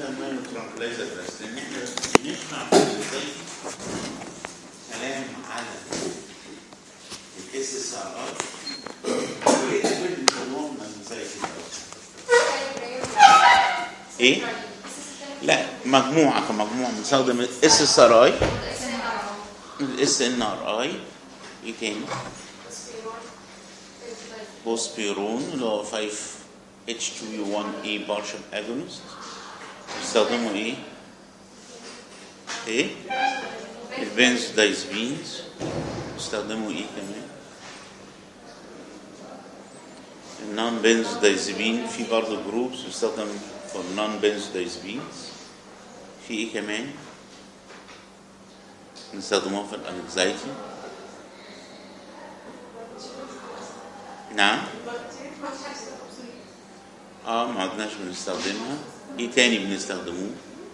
ماينو ترانكلايزر بس لان احنا بنقنع في ازاي كلام على الاس اس ار ار وايه اللي بنقولهم زي كده ايه؟ لا مجموعه كمجموعه بنستخدم الاس اس ار اي الاس ان ار اي ايه تاني؟ بوسبيرون اللي هو 5 H2U1A بارشل اجونست بيستخدموا ايه؟ ايه؟ البنز دايزبينز بيستخدموا ايه كمان؟ النون بنز دايزبين في برضه جروبس بيستخدم فور نون بنز دايزبينز في ايه كمان؟ بنستخدموها في الانكزايتي نعم اه ما عدناش بنستخدمها ايه تاني بنستخدموه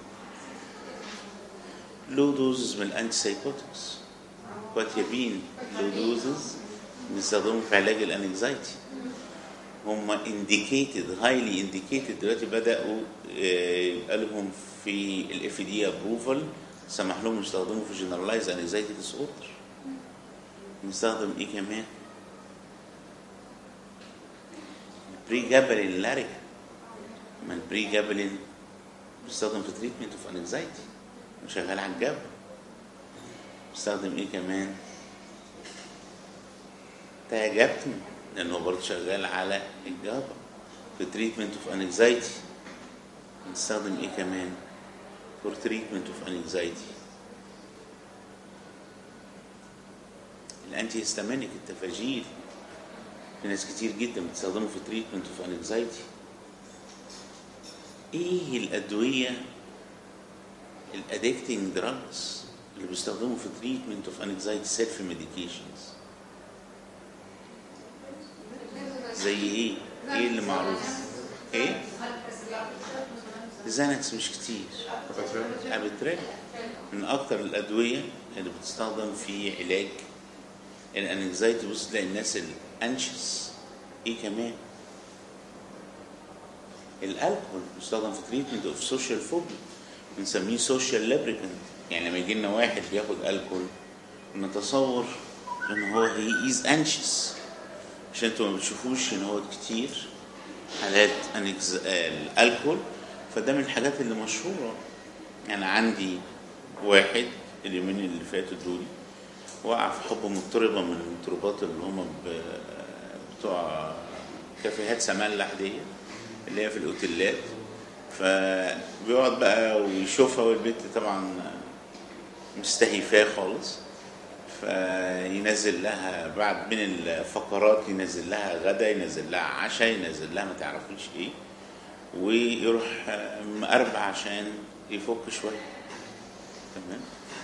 لو دوزز من الانتي سايكوتكس كواتيابين لو دوزز بنستخدمهم في علاج الانكزايتي هم انديكيتد هايلي انديكيتد دلوقتي بداوا يبقى لهم في الاف دي ابروفال سمح لهم يستخدموا في جنرالايز انكزايتي ديس اوردر بنستخدم ايه كمان بري جابلين لاريكا ما البري جابلين بيستخدم في تريتمنت اوف انكزايتي شغال على الجبل بيستخدم ايه كمان تاجبتم لانه برضه شغال على الجبل في تريتمنت اوف انكزايتي بنستخدم ايه كمان فور تريتمنت اوف انكزايتي الانتي هيستامينيك التفاجير في ناس كتير جدا بتستخدمه في تريتمنت اوف انكزايتي ايه الادويه الادكتنج دراجز اللي بيستخدموا في تريتمنت اوف انكزايتي سيلف ميديكيشنز زي ايه ايه اللي معروف ايه زانكس مش كتير ابيتريل من اكتر الادويه اللي بتستخدم في علاج الانكزايتي بص تلاقي الناس الانشس ايه كمان الالكول بيستخدم في تريتمنت اوف سوشيال فوبيا بنسميه سوشيال لابريكانت يعني لما يجي لنا واحد بياخد الكول نتصور ان هو هي از انشس عشان انتوا ما بتشوفوش ان هو كتير حالات أنكز... الالكول فده من الحاجات اللي مشهوره يعني عندي واحد اليومين اللي فاتوا دول وقع في حب مضطربه من المضطربات اللي هم ب... بتوع كافيهات سملح دي اللي هي في الاوتيلات فبيقعد بقى ويشوفها والبنت طبعا مستهيفاه خالص فينزل لها بعد من الفقرات ينزل لها غدا ينزل لها عشاء ينزل لها ما تعرفوش ايه ويروح مقربع عشان يفك شويه تمام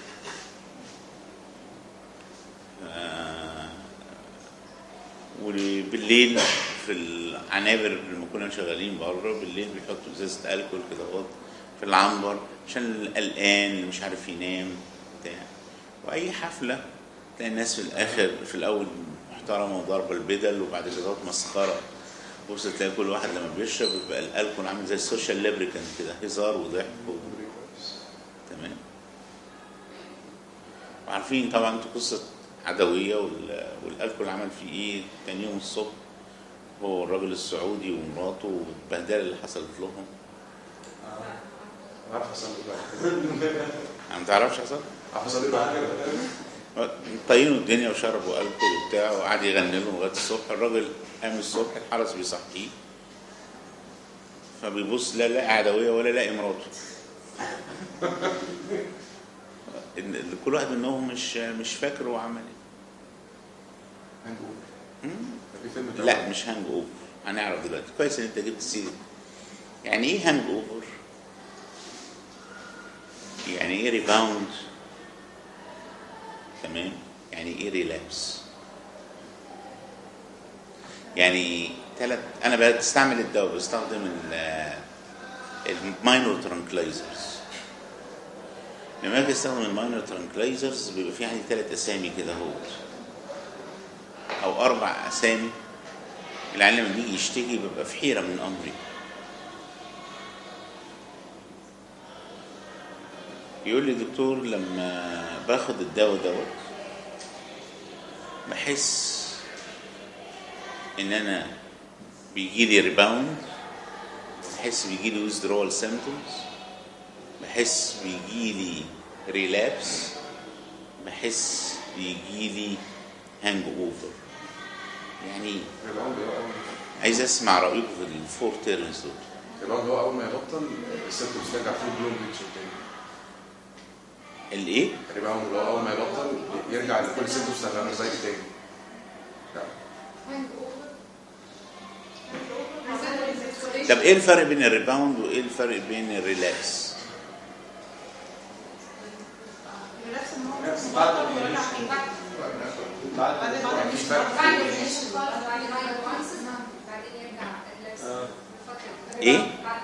وبالليل في العنابر لما كنا شغالين بره بالليل بيحطوا ازازه الكول كده اهوت في العنبر عشان القلقان اللي مش عارف ينام بتاع واي حفله تلاقي الناس في الاخر في الاول محترمه وضاربه البدل وبعد كده مسخره بص تلاقي كل واحد لما بيشرب بيبقى الالكول عامل زي السوشيال ليبريكانت كده هزار وضحك و... تمام وعارفين طبعا انتوا قصه عدويه وال... والالكول عمل فيه ايه تاني يوم الصبح هو الراجل السعودي ومراته والبهدله اللي حصلت لهم عارف حصل ايه بقى ما تعرفش حصل؟ حصل ايه بقى طينوا الدنيا وشربوا الكول وبتاع وقعد يغني لهم لغايه الصبح الراجل قام الصبح الحرس بيصحيه فبيبص لا لاقي عدويه ولا لاقي مراته إن كل واحد منهم مش مش فاكر هو عمل ايه هانج مم؟ في فيلم ده لا مش هانج اوفر هنعرف دلوقتي كويس ان انت جبت سيره يعني ايه هانج اوفر يعني ايه ريباوند تمام يعني ايه ريلابس يعني ثلاث انا بستعمل الدواء بستخدم الماينور ترانكلايزرز لما اجي استخدم الماينور ترانكلايزرز بيبقى في عندي ثلاث اسامي كده اهوت او اربع اسامي العيان لما بيجي يشتكي بيبقى في حيره من امري يقول لي دكتور لما باخد الدواء دوت بحس ان انا بيجي لي ريباوند بحس بيجي لي withdrawal symptoms بحس بيجي لي ريلابس بحس بيجي لي هانج اوفر يعني الريباوند هو اول عايز اسمع رايكم في الفور تيرنز دول الريباوند هو اول ما يبطل السيمتومز ترجع فول بلون بيكتشر تاني الايه الريباوند اللي هو اول ما يبطل يرجع لكل السيمتومز بتاعت الانكزايتي تاني لا. طب ايه الفرق بين الريباوند وايه الفرق بين الريلابس مفيش فرق ايه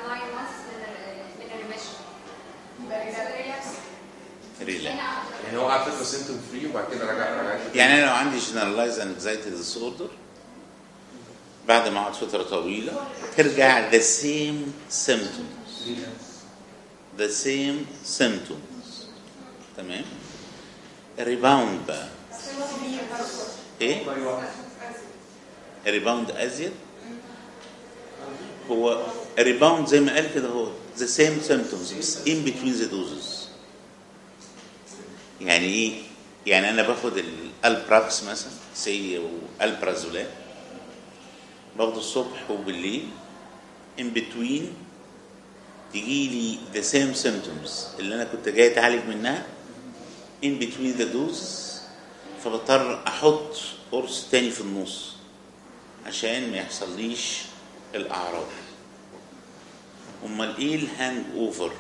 ريلابس يعني هو قعد فتره سيمتوم فري وبعد كده رجع رجع يعني انا لو عندي جنرالايز انكزايتي ديسوردر بعد ما اقعد فتره طويله ترجع the same symptoms the same symptoms تمام الريباوند بقى ايه الريباوند ازيد هو الريباوند زي ما قال كده هو the same symptoms بس in between the doses يعني ايه يعني انا باخد الالبراكس مثلا سي والبرازولات باخده الصبح وبالليل in between تجي لي the same symptoms اللي انا كنت جاي اتعالج منها in between the doses فبضطر احط قرص تاني في النص عشان ما يحصليش الاعراض امال ايه الهانج اوفر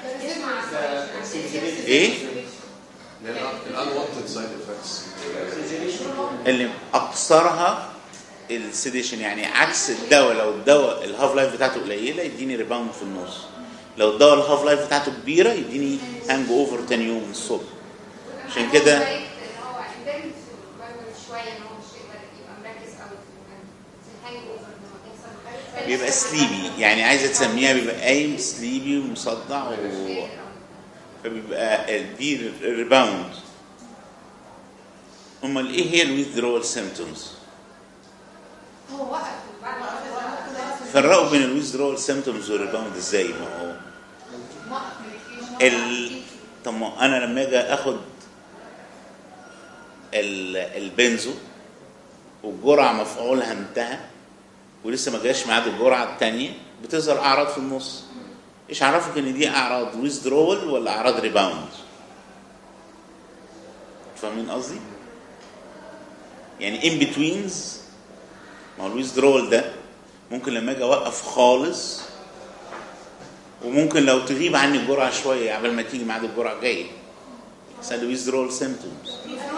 ايه الانوانتد سايد افكتس اللي اكثرها السيديشن يعني عكس الدواء لو الدواء الهاف لايف بتاعته قليله يديني ريباوند في النص لو الدواء الهاف لايف بتاعته كبيره يديني هانج اوفر تاني يوم الصبح عشان كده بيبقى سليبي يعني عايزه تسميها بيبقى قايم سليبي ومصدع و... فبيبقى دي الريباوند امال ايه هي الويذرول سيمتومز هو وقف بعد ما فرقوا بين الويذرول سيمتومز والريباوند ازاي ما هو ال... طب ما انا لما اجي اخد ال... البنزو والجرعه مفعولها انتهى ولسه ما جاش ميعاد الجرعه الثانيه بتظهر اعراض في النص ايش عرفك ان دي اعراض ويزدرول ولا اعراض ريباوند فاهمين قصدي يعني ان بتوينز ما هو الويزدرول ده ممكن لما اجي اوقف خالص وممكن لو تغيب عني الجرعه شويه قبل ما تيجي ميعاد الجرعه جايه اسمها ويزدرول سيمتومز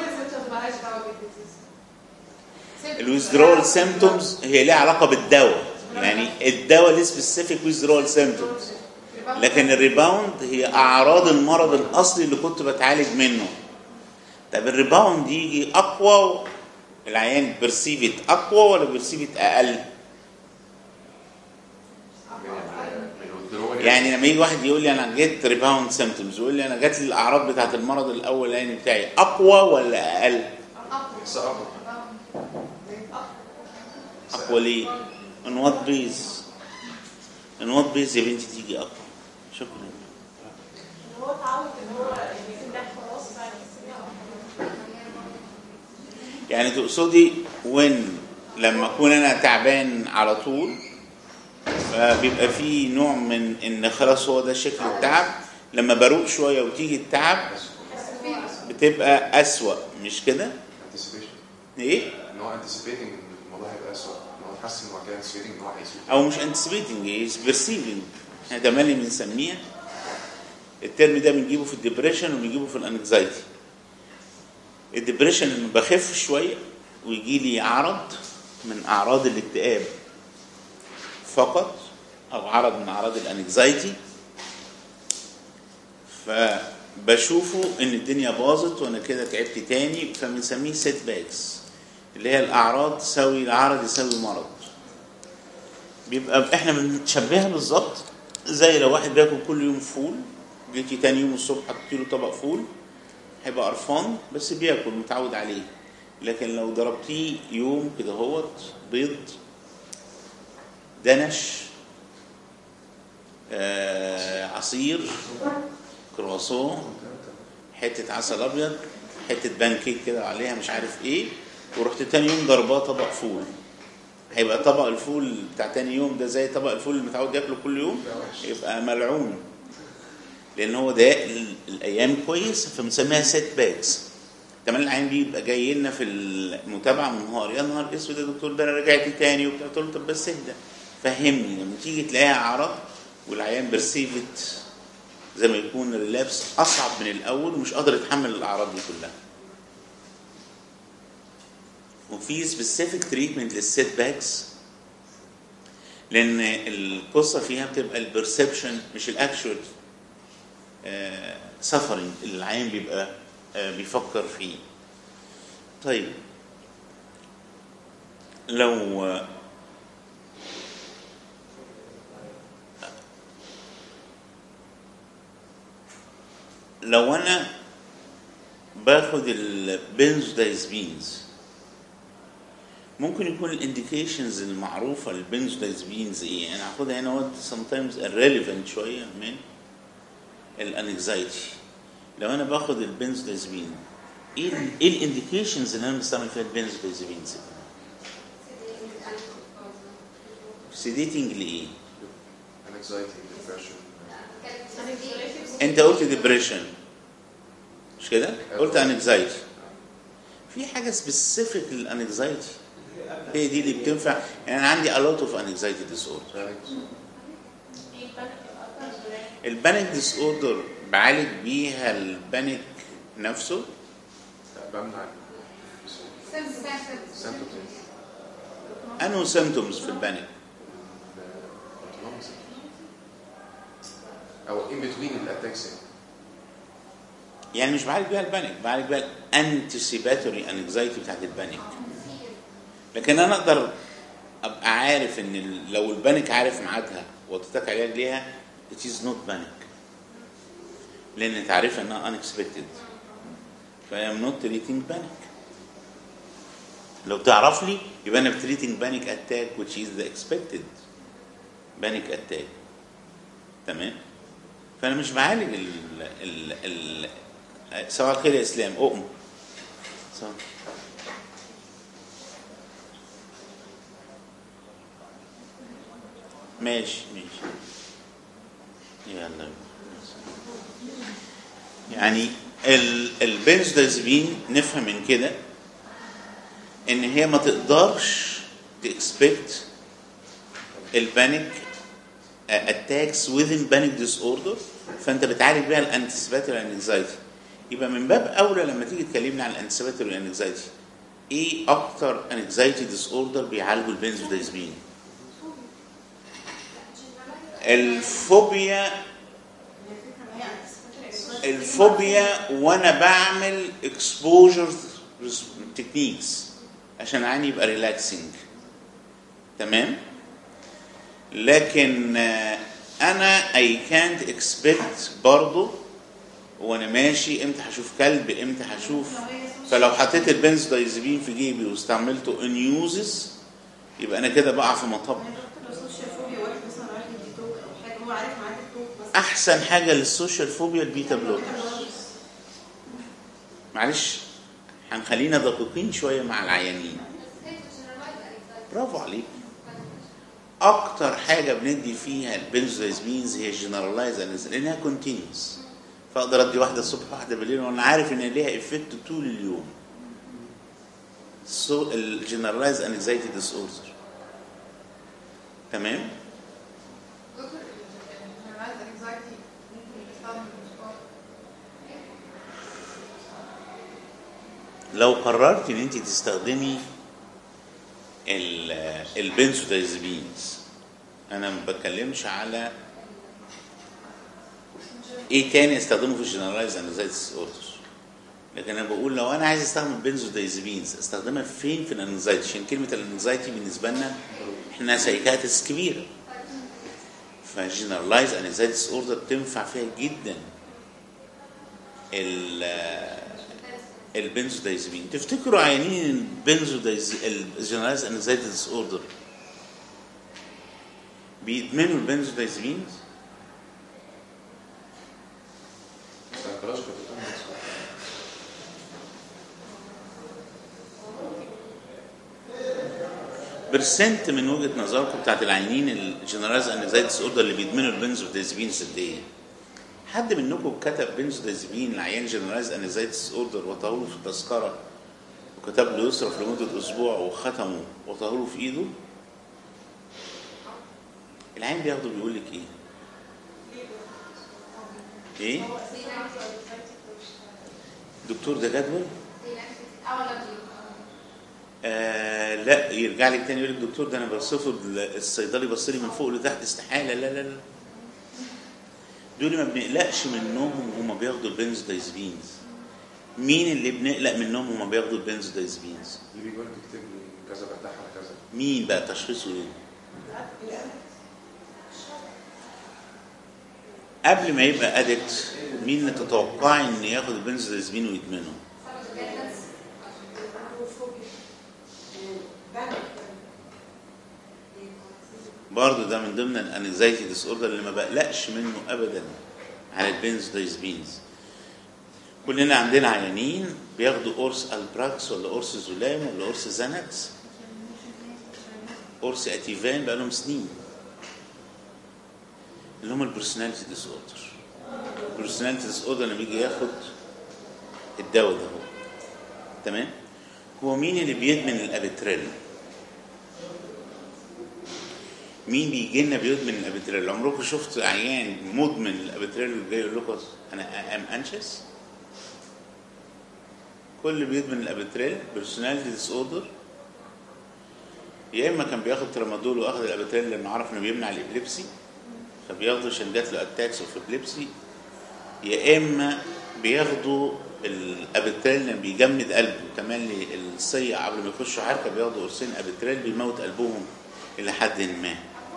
الويزدرول سيمتومز هي ليها علاقه بالدواء يعني الدواء ليه سبيسيفيك ويزدرول سيمتومز لكن الريباوند هي اعراض المرض الاصلي اللي كنت بتعالج منه طب الريباوند يجي اقوى العيان بيرسيفت اقوى ولا بيرسيفت اقل يعني لما يجي واحد يقول لي انا جيت ريباوند سيمتومز يقول لي انا جات لي الاعراض بتاعت المرض الاولاني بتاعي اقوى ولا اقل صعب اقوى ليه ان وات بيز ان وات بيز يا بنتي تيجي اقوى شكرا هو اتعود ان هو يكون ده خلاص بعد يعني تقصدي وين لما اكون انا تعبان على طول فبيبقى في نوع من ان خلاص هو ده شكل التعب لما بروق شويه وتيجي التعب بتبقى اسوأ مش كده انتسيبيشن ايه ان هو انتسيبيتنج ان الموضوع هيبقى اسوء ان هو حاسس ان هو كده انتسيبيتنج ان هو هيسوء او مش anticipating is perceiving احنا ده اللي بنسميها الترم ده بنجيبه في الدبريشن وبنجيبه في الانكزايتي الدبريشن لما بخف شويه ويجي لي عرض من اعراض الاكتئاب فقط او عرض من اعراض الانكزايتي فبشوفه ان الدنيا باظت وانا كده تعبت تاني فبنسميه سيت باكس اللي هي الاعراض تساوي العرض يساوي المرض بيبقى احنا بنشبهها بالظبط زي لو واحد بياكل كل يوم فول جيتي تاني يوم الصبح حطيتي له طبق فول هيبقى قرفان بس بياكل متعود عليه لكن لو ضربتيه يوم كده هوت بيض دنش آه عصير كرواسون حته عسل ابيض حته بانكيك كده عليها مش عارف ايه ورحت تاني يوم ضرباه طبق فول هيبقى طبق الفول بتاع تاني يوم ده زي طبق الفول اللي متعود ياكله كل يوم يبقى ملعون لان هو ده ال- الايام كويس فبنسميها سيت باكس كمان العين بيبقى جاي لنا في المتابعه من نهار يا نهار اسود يا دكتور ده انا رجعت تاني وبتاع قلت له طب بس اهدى فهمني لما تيجي تلاقيها اعراض والعيان بيرسيفت زي ما يكون الريلابس اصعب من الاول ومش قادر يتحمل الاعراض دي كلها وفي سبيسيفيك تريتمنت للسيت باكس لان القصه فيها بتبقى البرسبشن مش الاكشوال سفرنج اللي العين بيبقى آه، بيفكر فيه طيب لو آه، لو انا باخد البنزودايزبينز ممكن يكون الانديكيشنز المعروفه للبنزودايزبينز ايه؟ انا هاخدها هنا وقت sometimes irrelevant شويه من الانكزايتي لو انا باخد البنزودايزبين ايه ال- ايه الانديكيشنز اللي انا بستعمل فيها البنزودايزبينز؟ سيديتنج لايه؟ anxiety depression انت قلت ديبريشن مش كده؟ قلت انكزايتي في حاجه سبيسيفيك للانكزايتي هي دي اللي بتنفع يعني انا عندي a lot of anxiety disorder panic البانيك ديس اوردر بعالج بيها البانيك نفسه بمنع symptoms انه سيمتومز في البانيك autonomic symptoms او in between الاتاكس يعني مش بعالج بيها البانيك بعالج بيها الانتسيباتوري انكزايتي بتاعت البانيك لكن انا اقدر ابقى عارف ان ال- لو البانيك عارف ميعادها واديتك علاج ليها it is not panic لان انت عارفها انها unexpected ف I am not treating panic لو تعرف لي يبقى انا treating panic attack which is the expected panic attack تمام فانا مش بعالج ال ال ال صباح الخير يا اسلام اؤمن صباح ماشي ماشي يلا يعني ال- البنزودازبين نفهم من كده ان هي ما تقدرش تكسبكت البانيك اتاكس within panic disorder فانت بتعالج بيها الانتسيباتوري انكزايتي يبقى من باب اولى لما تيجي تكلمني عن الانتسيباتوري انكزايتي ايه اكتر انكزايتي ديس اوردر بيعالجوا البنزودازبين الفوبيا الفوبيا وانا بعمل اكسبوجر تكنيكس عشان عيني يبقى ريلاكسنج تمام لكن آه، انا اي كانت اكسبكت برضه وانا ماشي امتى هشوف كلب امتى هشوف فلو حطيت البنزودايزبين في جيبي واستعملته ان يوزز يبقى انا كده بقع في مطب احسن حاجه للسوشيال فوبيا البيتا بلوكرز معلش هنخلينا دقيقين شويه مع العيانين برافو عليك اكتر حاجه بندي فيها البنزودايزبينز هي الجنرالايز لانها كونتينيوس فاقدر ادي واحده الصبح واحده بالليل وانا عارف ان ليها افكت طول اليوم سو الجنرالايز انكزايتي ديس اوردر تمام لو قررت ان انت تستخدمي ال- البنسودايزبينز انا ما بتكلمش على ايه تاني استخدمه في الجنرالايز انكزايتي اوردر لكن انا بقول لو انا عايز استخدم بنزودايزبينز استخدمها فين في الانكزايتي عشان كلمه الانكزايتي بالنسبه لنا احنا سايكاتس كبيره فجنرالايز انكزايتي اوردر تنفع فيها جدا ال البنزودايزبين تفتكروا عيانين البنزودايز الجنرالايز انكزايتي ديس اوردر بيدمنوا البنزودايزبين سايكولوجيكال برسنت من وجهه نظركم بتاعت العيانين الجنرالايز انكزايتي ديس اوردر اللي بيدمنوا البنزودايزبين قد ايه؟ حد منكم كتب بنزودايزبين لعيان جنرالايز انكزايتي ديس اوردر وطهوله في التذكره وكتب له يصرف لمده اسبوع وختمه وطهوله في ايده؟ العين بياخده بيقول لك ايه؟ ايه؟ دكتور ده جدول؟ آه لا يرجع لك تاني يقول لك دكتور ده انا بوصفه الصيدلي بص لي من فوق لتحت استحاله لا لا لا دول ما بنقلقش منهم وهما بياخدوا البنزودايزبينز مين اللي بنقلق منهم وهما بياخدوا البنزودايزبينز اللي بيجي يقول لك تكتب لي كذا برتاح على كذا مين بقى تشخيصه ايه قبل ما يبقى ادكت مين اللي تتوقعي ان ياخد البنزودايزبين ويدمنه برضه ده من ضمن الانكزايتي ديس اوردر اللي ما بقلقش منه ابدا على البنزودايزبينز كلنا عندنا عيانين بياخدوا قرص البراكس ولا قرص زولام ولا قرص زانكس قرص اتيفان بقالهم سنين اللي هم البرسوناليتي ديس اوردر البرسوناليتي ديس اوردر لما يجي ياخد الدواء ده هو تمام هو مين اللي بيدمن الابيتريل مين بيجي لنا بيدمن الابيتريل عمركم شفت عيان مدمن الابيتريل وجاي يقول لكم انا ام انشس كل اللي بيدمن الابيتريل بيرسوناليتي ديس اوردر يا اما كان بياخد ترامادول واخد الابيتريل لانه عرف انه بيمنع الابليبسي فبياخده عشان جات له اتاكس اوف ابليبسي يا اما بياخدوا الابيتريل لما بيجمد قلبه كمان الصيع قبل ما يخشوا حركه بياخدوا قرصين ابيتريل بيموت قلبهم الى حد ما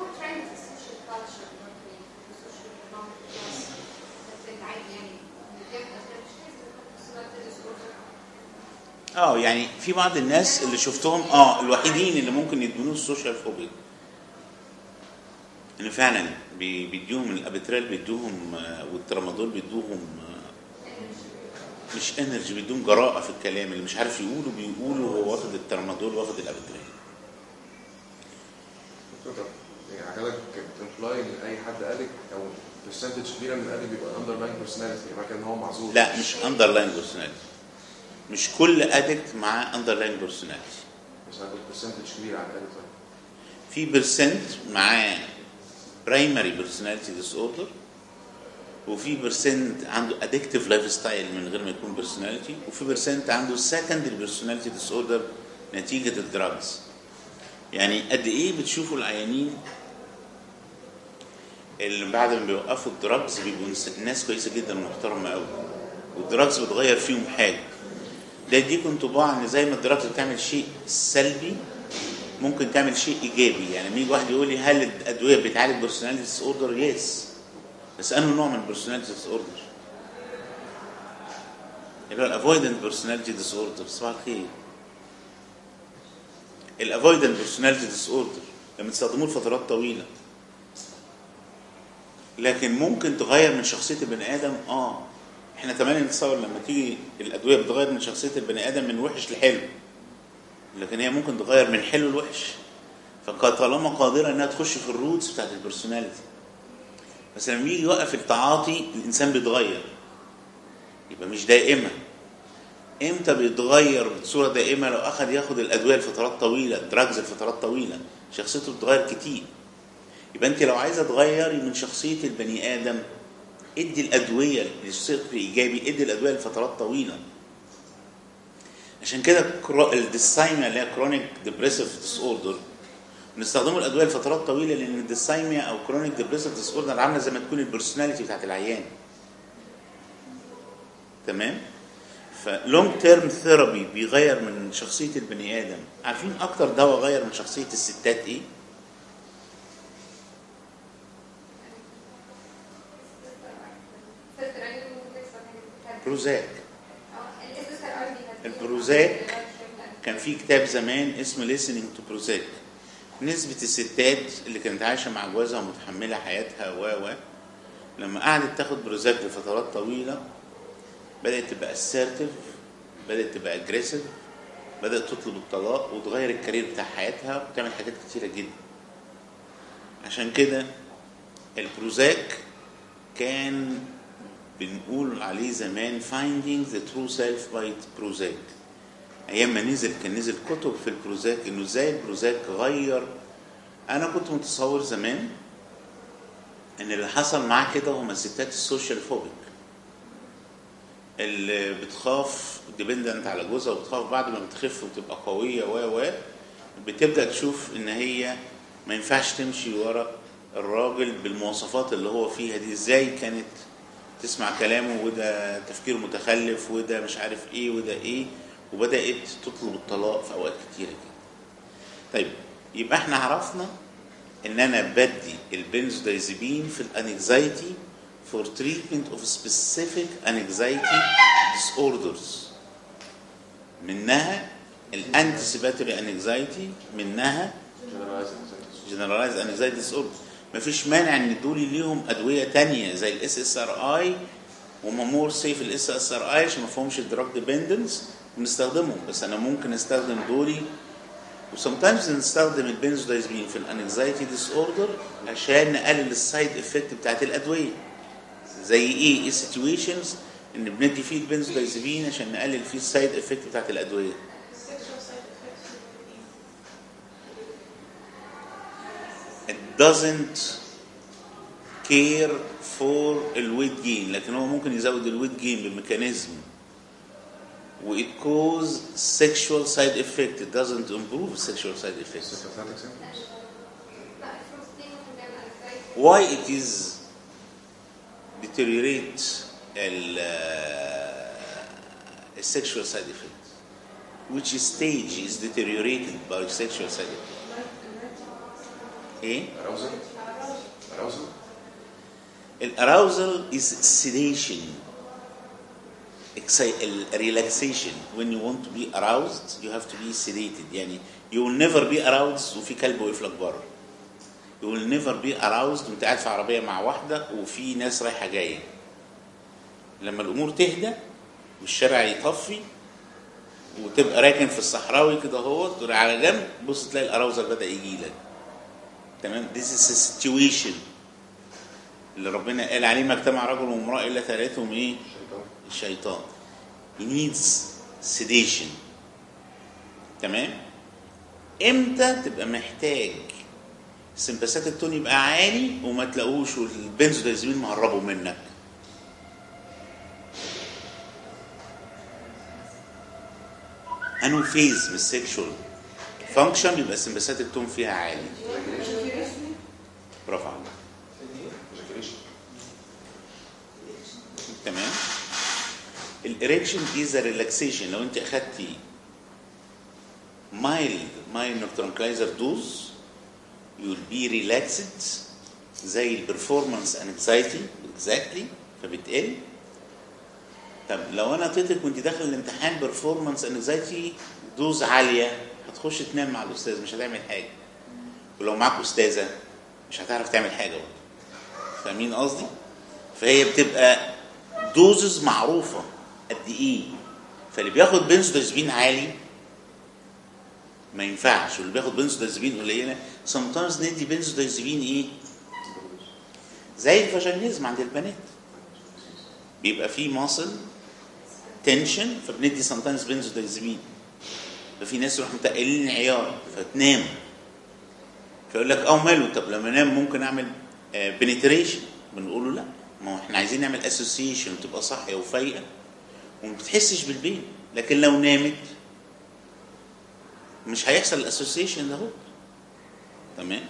اه يعني في بعض الناس اللي شفتهم اه الوحيدين اللي ممكن يدمنوه السوشيال فوبيا ان فعلا بي- بيديهم الابيتريل بيدوهم آه، والترامادول بيدوهم آه، مش انرجي بيدوهم جراءه في الكلام اللي مش عارف يقوله بيقوله وهو واخد الترامادول واخد الابيتريل دكتور طب يعني حضرتك امبلاي ان اي حد قالك او برسنتج كبيره من القلب بيبقى اندر لاين بيرسوناليتي يعني معنى كده ان هو معذور لا مش اندرلاين بيرسوناليتي مش كل ادكت معاه اندرلاين بيرسوناليتي بس انا كنت برسنتج كبير على القلب طيب في برسنت معاه برايمري بيرسوناليتي ديس اوردر وفي برسنت عنده ادكتيف لايف ستايل من غير ما يكون بيرسوناليتي وفي برسنت عنده سكندري بيرسوناليتي ديس اوردر نتيجه الدراجز يعني قد ايه بتشوفوا العيانين اللي بعد ما بيوقفوا الدراجز بيبقوا ناس- ناس كويسه جدا ومحترمه قوي والدراجز بتغير فيهم حاجه ده يديكم انطباع ان زي ما الدراجز بتعمل شيء سلبي ممكن تعمل شيء ايجابي يعني لما يجي واحد يقول لي هل الادويه بتعالج بيرسوناليتي ديس اوردر يس بس انه نوع من البيرسوناليتي ديس اوردر اللي هو الافويدنت بيرسوناليتي ديس اوردر صباح الخير الافويدنت بيرسوناليتي ديس اوردر لما تستخدموه لفترات طويله لكن ممكن تغير من شخصيه البني ادم اه احنا تمام نتصور لما تيجي الادويه بتغير من شخصيه البني ادم من وحش لحلو لكن هي ممكن تغير من حلو لوحش فطالما قادره انها تخش في الروتس بتاعت البرسوناليتي بس لما يجي يوقف التعاطي الانسان بيتغير يبقى مش دائمه امتى بيتغير بصوره دائمه لو اخذ ياخد الادويه لفترات طويله الدراجز لفترات طويله شخصيته بتتغير كتير يبقى انت لو عايزه تغيري من شخصيه البني ادم ادي الادويه للصدق ايجابي ادي الادويه لفترات طويله عشان كده كرو- الديسايميا اللي هي كرونيك ديبريسيف ديس اوردر بنستخدموا الادويه لفترات طويله لان الديسايميا او كرونيك ديبريسيف ديس اوردر عامله زي ما تكون البرسوناليتي بتاعت العيان تمام فلونج تيرم ثيرابي بيغير من شخصيه البني ادم عارفين اكتر دواء غير من شخصيه الستات ايه بروزاك الاس اس ار ار دي البروزاك كان في كتاب زمان اسمه listening to بروزاك نسبة الستات اللي كانت عايشة مع جوازها ومتحملة حياتها و و لما قعدت تاخد بروزاك لفترات طويلة بدأت تبقى assertive بدأت تبقى aggressive بدأت تطلب الطلاق وتغير الكارير بتاع حياتها وتعمل حاجات كتيرة جدا عشان كده البروزاك كان بنقول عليه زمان finding the true self by بروزاك ايام ما نزل كان نزل كتب في البروزاك انه ازاي البروزاك غير انا كنت متصور زمان ان اللي حصل معاه كده هم الستات السوشيال فوبيك اللي بتخاف ديبندنت على جوزها وبتخاف بعد ما بتخف وتبقى قويه و و بتبدا تشوف ان هي ما ينفعش تمشي ورا الراجل بالمواصفات اللي هو فيها دي ازاي كانت تسمع كلامه وده تفكير متخلف وده مش عارف ايه وده ايه وبدات تطلب الطلاق في اوقات كتيره كده طيب يبقى احنا عرفنا ان انا بدي البنزودايزيبين في الانكزايتي for treatment of specific anxiety disorders منها الانتسيباتوري انكزايتي منها جنرالايز انكزايتي ديسوردر مفيش مانع ان دول ليهم ادويه تانية زي الاس اس ار اي وهم مور سيف الاس اس ار اي عشان ما فيهمش الدراج ديبندنس بنستخدمهم بس انا ممكن استخدم دولي وسمتايمز نستخدم البنزودايزبين في الانكزايتي ديس اوردر عشان نقلل السايد افكت بتاعت الادويه زي ايه ايه سيتويشنز ان بندي فيه البنزودايزبين عشان نقلل فيه السايد افكت بتاعت الادويه السكشوال سايد افكتس it doesn't care for الويت جين لكن هو ممكن يزود الويت جين بميكانيزم و it cause sexual side effect it doesn't improve sexual side effects sympathetic symptoms لا الفروستين ممكن تعمل anxiety. why it is deteriorate ال uh, sexual side effect which stage is deteriorated by sexual side effect ايه arousal arousal الاراوزل is sedation Exci- ال- relaxation when you want to be aroused you have to be sedated يعني you will never be aroused وفي كلب واقف لك بره you will never be aroused وانت قاعد في عربيه مع واحده وفي ناس رايحه جايه لما الامور تهدى والشارع يطفي وتبقى راكن في الصحراوي كده اهو تروح على جنب بص تلاقي الاراوزل بدا يجي لك تمام this is a situation اللي ربنا قال عليه ما اجتمع رجل وامراه الا ثلاثهم ايه شيطان الشيطان he needs sedation تمام امتى تبقى محتاج السمباثيك تون يبقى عالي وما تلاقوش والبنزودايزبين مهربوا منك انه فيز من السكشوال فانكشن بيبقى السمباثيك تون فيها عالي برافو عليك ejaculation تمام الاريكشن از ريلاكسيشن لو انت اخدتي مايلد مايلد ترانكلايزر دوز يو بي ريلاكسد زي البرفورمانس انكزايتي اكزاكتلي فبتقل طب لو انا اعطيتك وانت داخل الامتحان برفورمانس انكزايتي دوز عاليه هتخش تنام مع الاستاذ مش هتعمل حاجه ولو معاك استاذه مش هتعرف تعمل حاجه برضه فاهمين قصدي؟ فهي بتبقى دوزز معروفه قد ايه فاللي بياخد بنسودازبين عالي ما ينفعش واللي بياخد بنسودازبين قليله sometimes ندي بنسودازبين ايه زي الفاجينيزم عند البنات بيبقى فيه ماسل تنشن فبندي sometimes بنسودازبين ففي ناس يروحوا متقلين عيار فتنام فيقول لك اه ماله طب لما انام ممكن اعمل بنتريشن بنقول له لا ما هو احنا عايزين نعمل اسوسيشن وتبقى صاحيه وفايقه وما بتحسش بالبين لكن لو نامت مش هيحصل الاسوسيشن ده هو تمام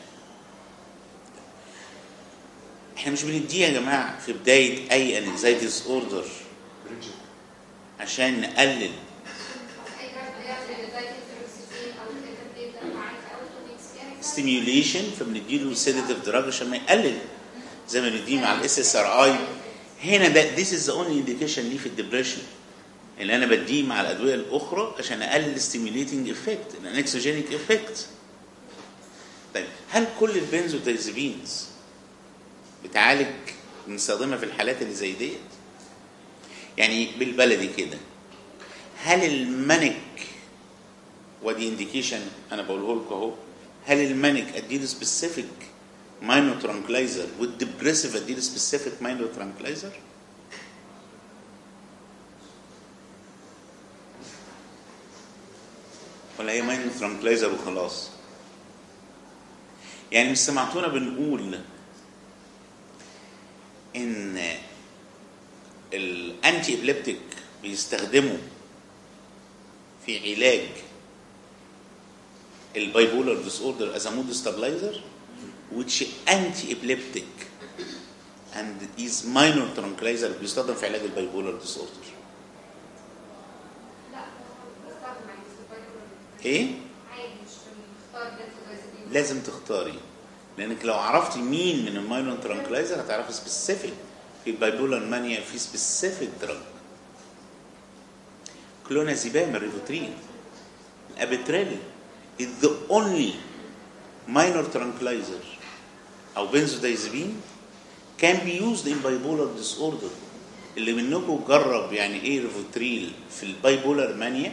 احنا مش بنديه يا جماعه في بدايه اي انكزايتي ديس اوردر بريدجت عشان نقلل اي حاجه يعني anxiety فلوكسيتين او الانترنت ده معاك اول تو ويكس يعني ستيميوليشن فبنديله سيداتيف دراج عشان ما يقلل زي ما بنديه مع الاس اس ار اي هنا ده this is the only indication ليه في الدبريشن اللي انا بديه مع الادويه الاخرى عشان اقلل stimulating effect الانكسوجينيك effect طيب هل كل البنزودايزابينز بتعالج بنستخدمها في الحالات اللي زي ديت يعني بالبلدي كده هل المانك ودي انديكيشن انا بقوله لكم اهو هل المانك اديله سبيسيفيك ماينو ترانكلايزر والدبريسيف اديله سبيسيفيك ماينو ترانكلايزر ولا هي ماينو ترانكلايزر وخلاص يعني مش سمعتونا بنقول ان الانتي ابليبتيك بيستخدموا في علاج البايبولار ديس اوردر از مود ستابلايزر which anti-epileptic and is minor tranquilizer بيستخدم في علاج البايبولار ديس اوردر لا بستخدم عادي سوبر ايه عادي مش بنختار بنزودايزابين لازم تختاري لانك لو عرفتي مين من الماينور ترانكلايزر هتعرفي سبيسيفيك في البايبولار مانيا في سبيسيفيك دراج كلونازيبام الريفوترين الابيتريل is the only minor tranquilizer او بنزودايزابين can be used in bipolar disorder اللي منكم جرب يعني ايه ريفوتريل في البايبولار مانيا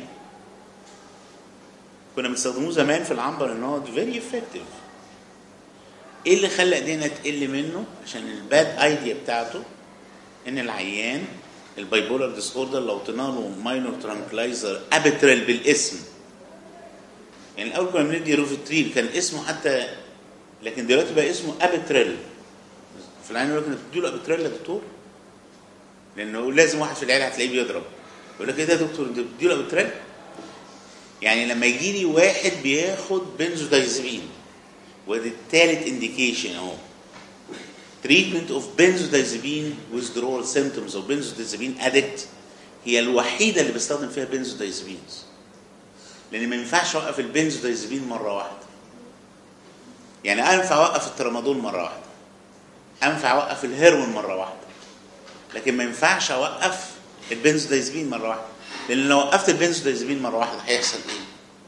كنا بنستخدموه زمان في العنبر ان هو فيري افكتيف ايه اللي خلى ايدينا تقل منه عشان الباد ايديا بتاعته ان العيان البايبولار ديس اوردر لو طلعنا ماينور ترانكلايزر ابيتريل بالاسم يعني الاول كنا بندي روفيتريل كان اسمه حتى لكن دلوقتي بقى اسمه ابيتريل في العين يقول لك انت بتديله ابيتريل يا دكتور لانه لازم واحد في العيله هتلاقيه بيضرب يقول لك ايه ده يا دكتور انت بتديله ابيتريل يعني لما يجي لي واحد بياخد بنزودايزابين وادي التالت انديكيشن اهو treatment of benzodiazepine withdrawal symptoms of benzodiazepine addict هي الوحيده اللي بستخدم فيها بنزودايزابينز لان ما ينفعش اوقف البنزودايزابين مره واحده يعني انفع اوقف الترامادول مره واحده انفع اوقف الهيروين مره واحده لكن ما ينفعش اوقف البنزودايزابين مره واحده لان لو وقفت البنزودايزابين مره واحده هيحصل ايه؟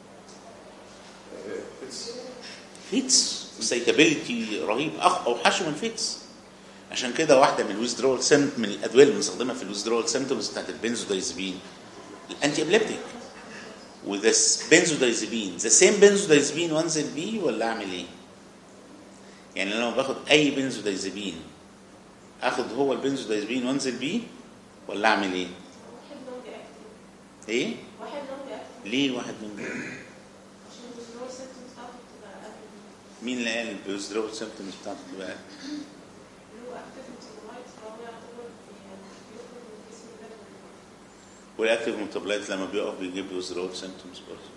فيتس سيتابيليتي رهيب أخ اوحش من فيتس عشان كده واحده من الويزدرول سم من الادويه اللي بنستخدمها في الويزدرول سيمتومز بتاعت البنزودايزابين الانتي ابليبتيك وذا بنزودايزابين ذا سيم بنزودايزابين وانزل بيه ولا اعمل ايه؟ يعني لما باخد اي بنزودايزابين اخد هو البنزودايزابين وانزل بيه ولا اعمل ايه؟ واحد لونج اكتف ايه؟ واحد لونج اكتف ليه واحد من دول؟ عشان الويزدرول سيمتومز بتاعته بتبقى اقل مين اللي قال الويزدرول سيمتومز بتاعته تبقى لو اكتف ميتابولايتس فهو يعتبر يعني بيخرج من الجسم بدري والاكتيف ميتابولايت لما بيقف بيجيب ويزدرول سيمتومز برضه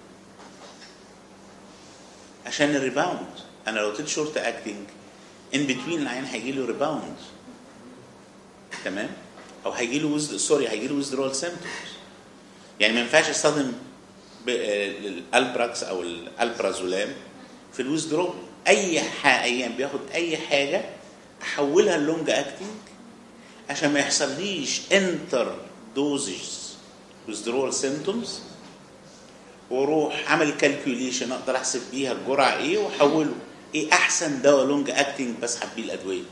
عشان الريباوند انا لو اديت شورت اكتنج ان بتوين العين هيجي له ريباوند تمام او هيجي له وزد سوري هيجي له ويزدرول سيمتومز يعني ما ينفعش استخدم ب- آه، الالبراكس او الالبرازولام في الويزدرول اي عيان بياخد اي حاجه احولها لونج اكتنج عشان ما يحصليش انتر دوزز withdrawal symptoms واروح اعمل كالكوليشن اقدر احسب بيها الجرعه ايه واحوله ايه احسن دواء لونج اكتنج بسحب بيه الادويه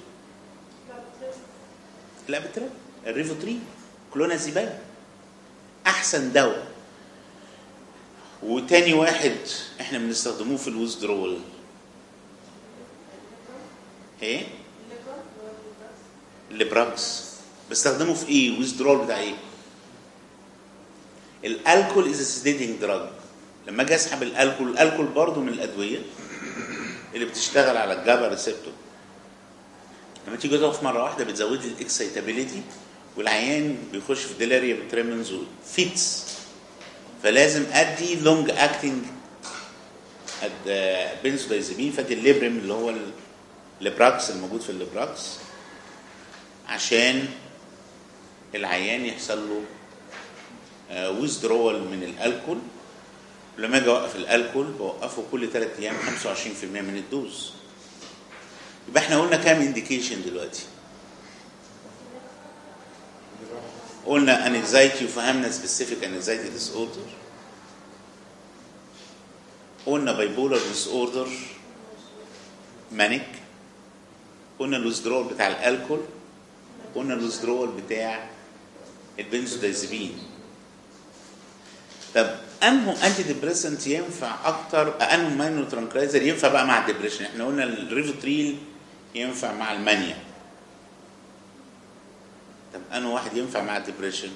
لا بتراب الريفوترين كلونازيبام احسن دواء وتاني واحد احنا بنستخدموه في الويزدرول ايه الليبراكس بستخدمه في ايه ويزدرول بتاع ايه الالكول از سيديتنج دراج لما اجي اسحب الالكول الالكول برضه من الادويه اللي بتشتغل على الجابا ريسبتور لما تيجي تقف مره واحده بتزود لي الاكسيتابيليتي والعيان بيخش في ديلاريا تريمنز وفيتس فلازم ادي لونج اكتنج بنزودايزابين فادي الليبريم اللي هو الليبراكس الموجود في الليبراكس عشان العيان يحصل له ويزدرول من الالكول لما اجي اوقف الالكول بوقفه كل 3 ايام 25% من الدوز يبقى احنا قلنا كام انديكيشن دلوقتي قلنا انكزايتي وفهمنا سبيسيفيك انكزايتي ديس اوردر قلنا بايبولار ديس اوردر مانيك قلنا الوزدرول بتاع الالكول قلنا الوزدرول بتاع البنزودازيبين طب انه انتي ديبريسنت ينفع اكتر انه مانو ترانكلايزر ينفع بقى مع الدبريشن احنا قلنا الريفوتريل ينفع مع المانيا طب انه واحد ينفع مع الدبريشن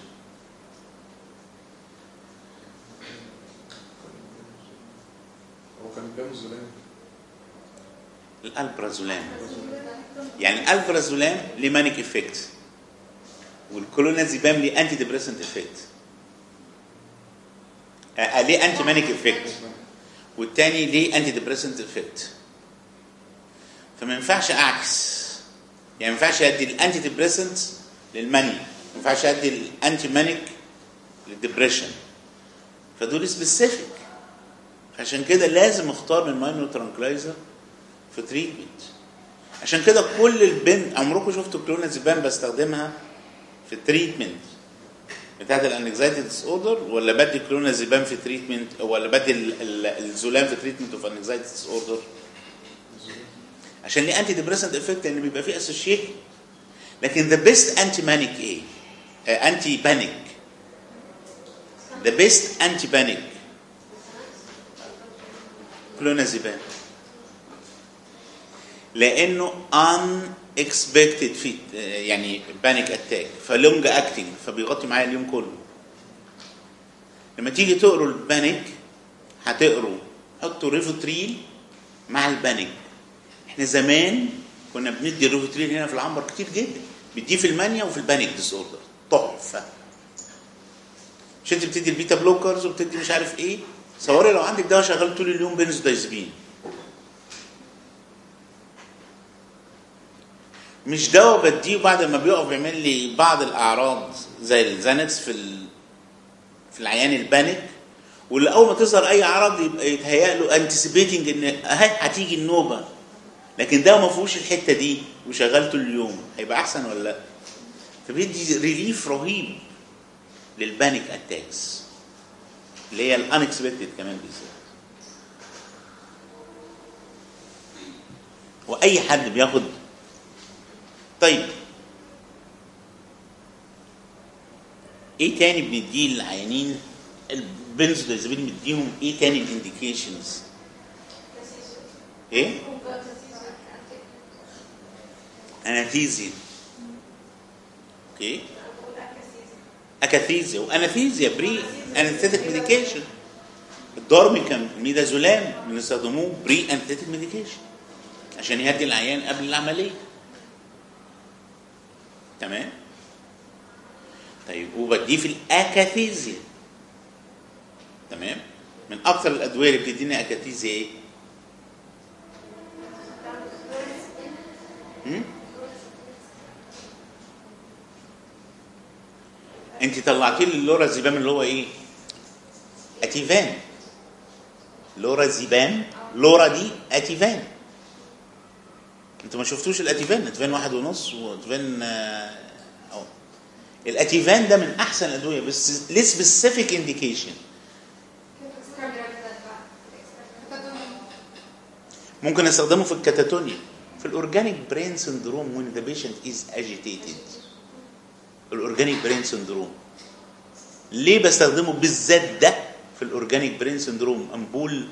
هو كان بنزولان الالبرازولام يعني الالبرازولام ليه مانيك افكت والكلونازيبام ليه انتي ديبريسنت افكت آه ليه انتي مانيك افكت والتاني ليه انتي ديبريسنت افكت فما ينفعش اعكس يعني ما ينفعش ادي الانتي ديبريسنت للمانيا ما ينفعش ادي الانتي مانيك للدبريشن فدول سبيسيفيك عشان كده لازم اختار من ماينو ترانكلايزر في تريتمنت عشان كده كل البن عمركم شفتوا كلونازيبام بستخدمها في التريتمنت بتاعت الانكزايتي ديس اوردر ولا بدي كلونازيبام في تريتمنت ولا بدي ال- ال- الزولام في تريتمنت اوف انكزايتي ديس اوردر عشان ليه انتي ديبريسنت افكت لان بيبقى فيه اسوشيت لكن ذا بيست انتي مانيك ايه؟ انتي بانيك ذا بيست انتي بانيك كلونازيبام لانه unexpected في يعني بانيك اتاك فلونج اكتنج فبيغطي معايا اليوم كله لما تيجي تقروا البانيك هتقروا حطوا ريفوتريل مع البانيك احنا زمان كنا بندي الريفوتريل هنا في العنبر كتير جدا بنديه في المانيا وفي البانيك ديس اوردر تحفه مش انت بتدي البيتا بلوكرز وبتدي مش عارف ايه صوري لو عندك دواء شغال طول اليوم بنزودايزبين مش دواء بديه بعد ما بيقف بيعمل لي بعض الاعراض زي الزانكس في ال... في العيان البانيك واللي اول ما تظهر اي اعراض يبقى يتهيأ له انتسيبيتنج ان اهي هتيجي النوبه لكن ده ما فيهوش الحته دي وشغال طول اليوم هيبقى احسن ولا لا؟ فبيدي ريليف رهيب للبانيك اتاكس اللي هي الانكسبكتد كمان بالذات واي حد بياخد طيب ايه تاني بنديه للعيانين البنزودازيبين بنديهم ايه تاني الانديكيشنز ايه اناثيزيا اوكي اكاثيزيا واناثيزيا بري انستيتيك ميديكيشن الدورميكام الميدازولام بنستخدموه بري انستيتيك ميديكيشن عشان يهدي العيان قبل العمليه تمام طيب وبديه في الاكاثيزيا تمام من اكثر الادويه اللي بتدينا اكاثيزيا ايه هم؟ انت طلعتي لي اللورا زيبام اللي هو ايه اتيفان لورا زيبام لورا دي اتيفان انتوا ما شفتوش الاتيفان اتيفان واحد ونص واتيفان آه، أو. الاتيفان ده من احسن الادويه بس ليه سبيسيفيك انديكيشن ممكن استخدمه في الكاتاتونيا في الاورجانيك برين سندروم when the patient is agitated الاورجانيك برين سندروم ليه بستخدمه بالذات ده في الاورجانيك برين سندروم امبول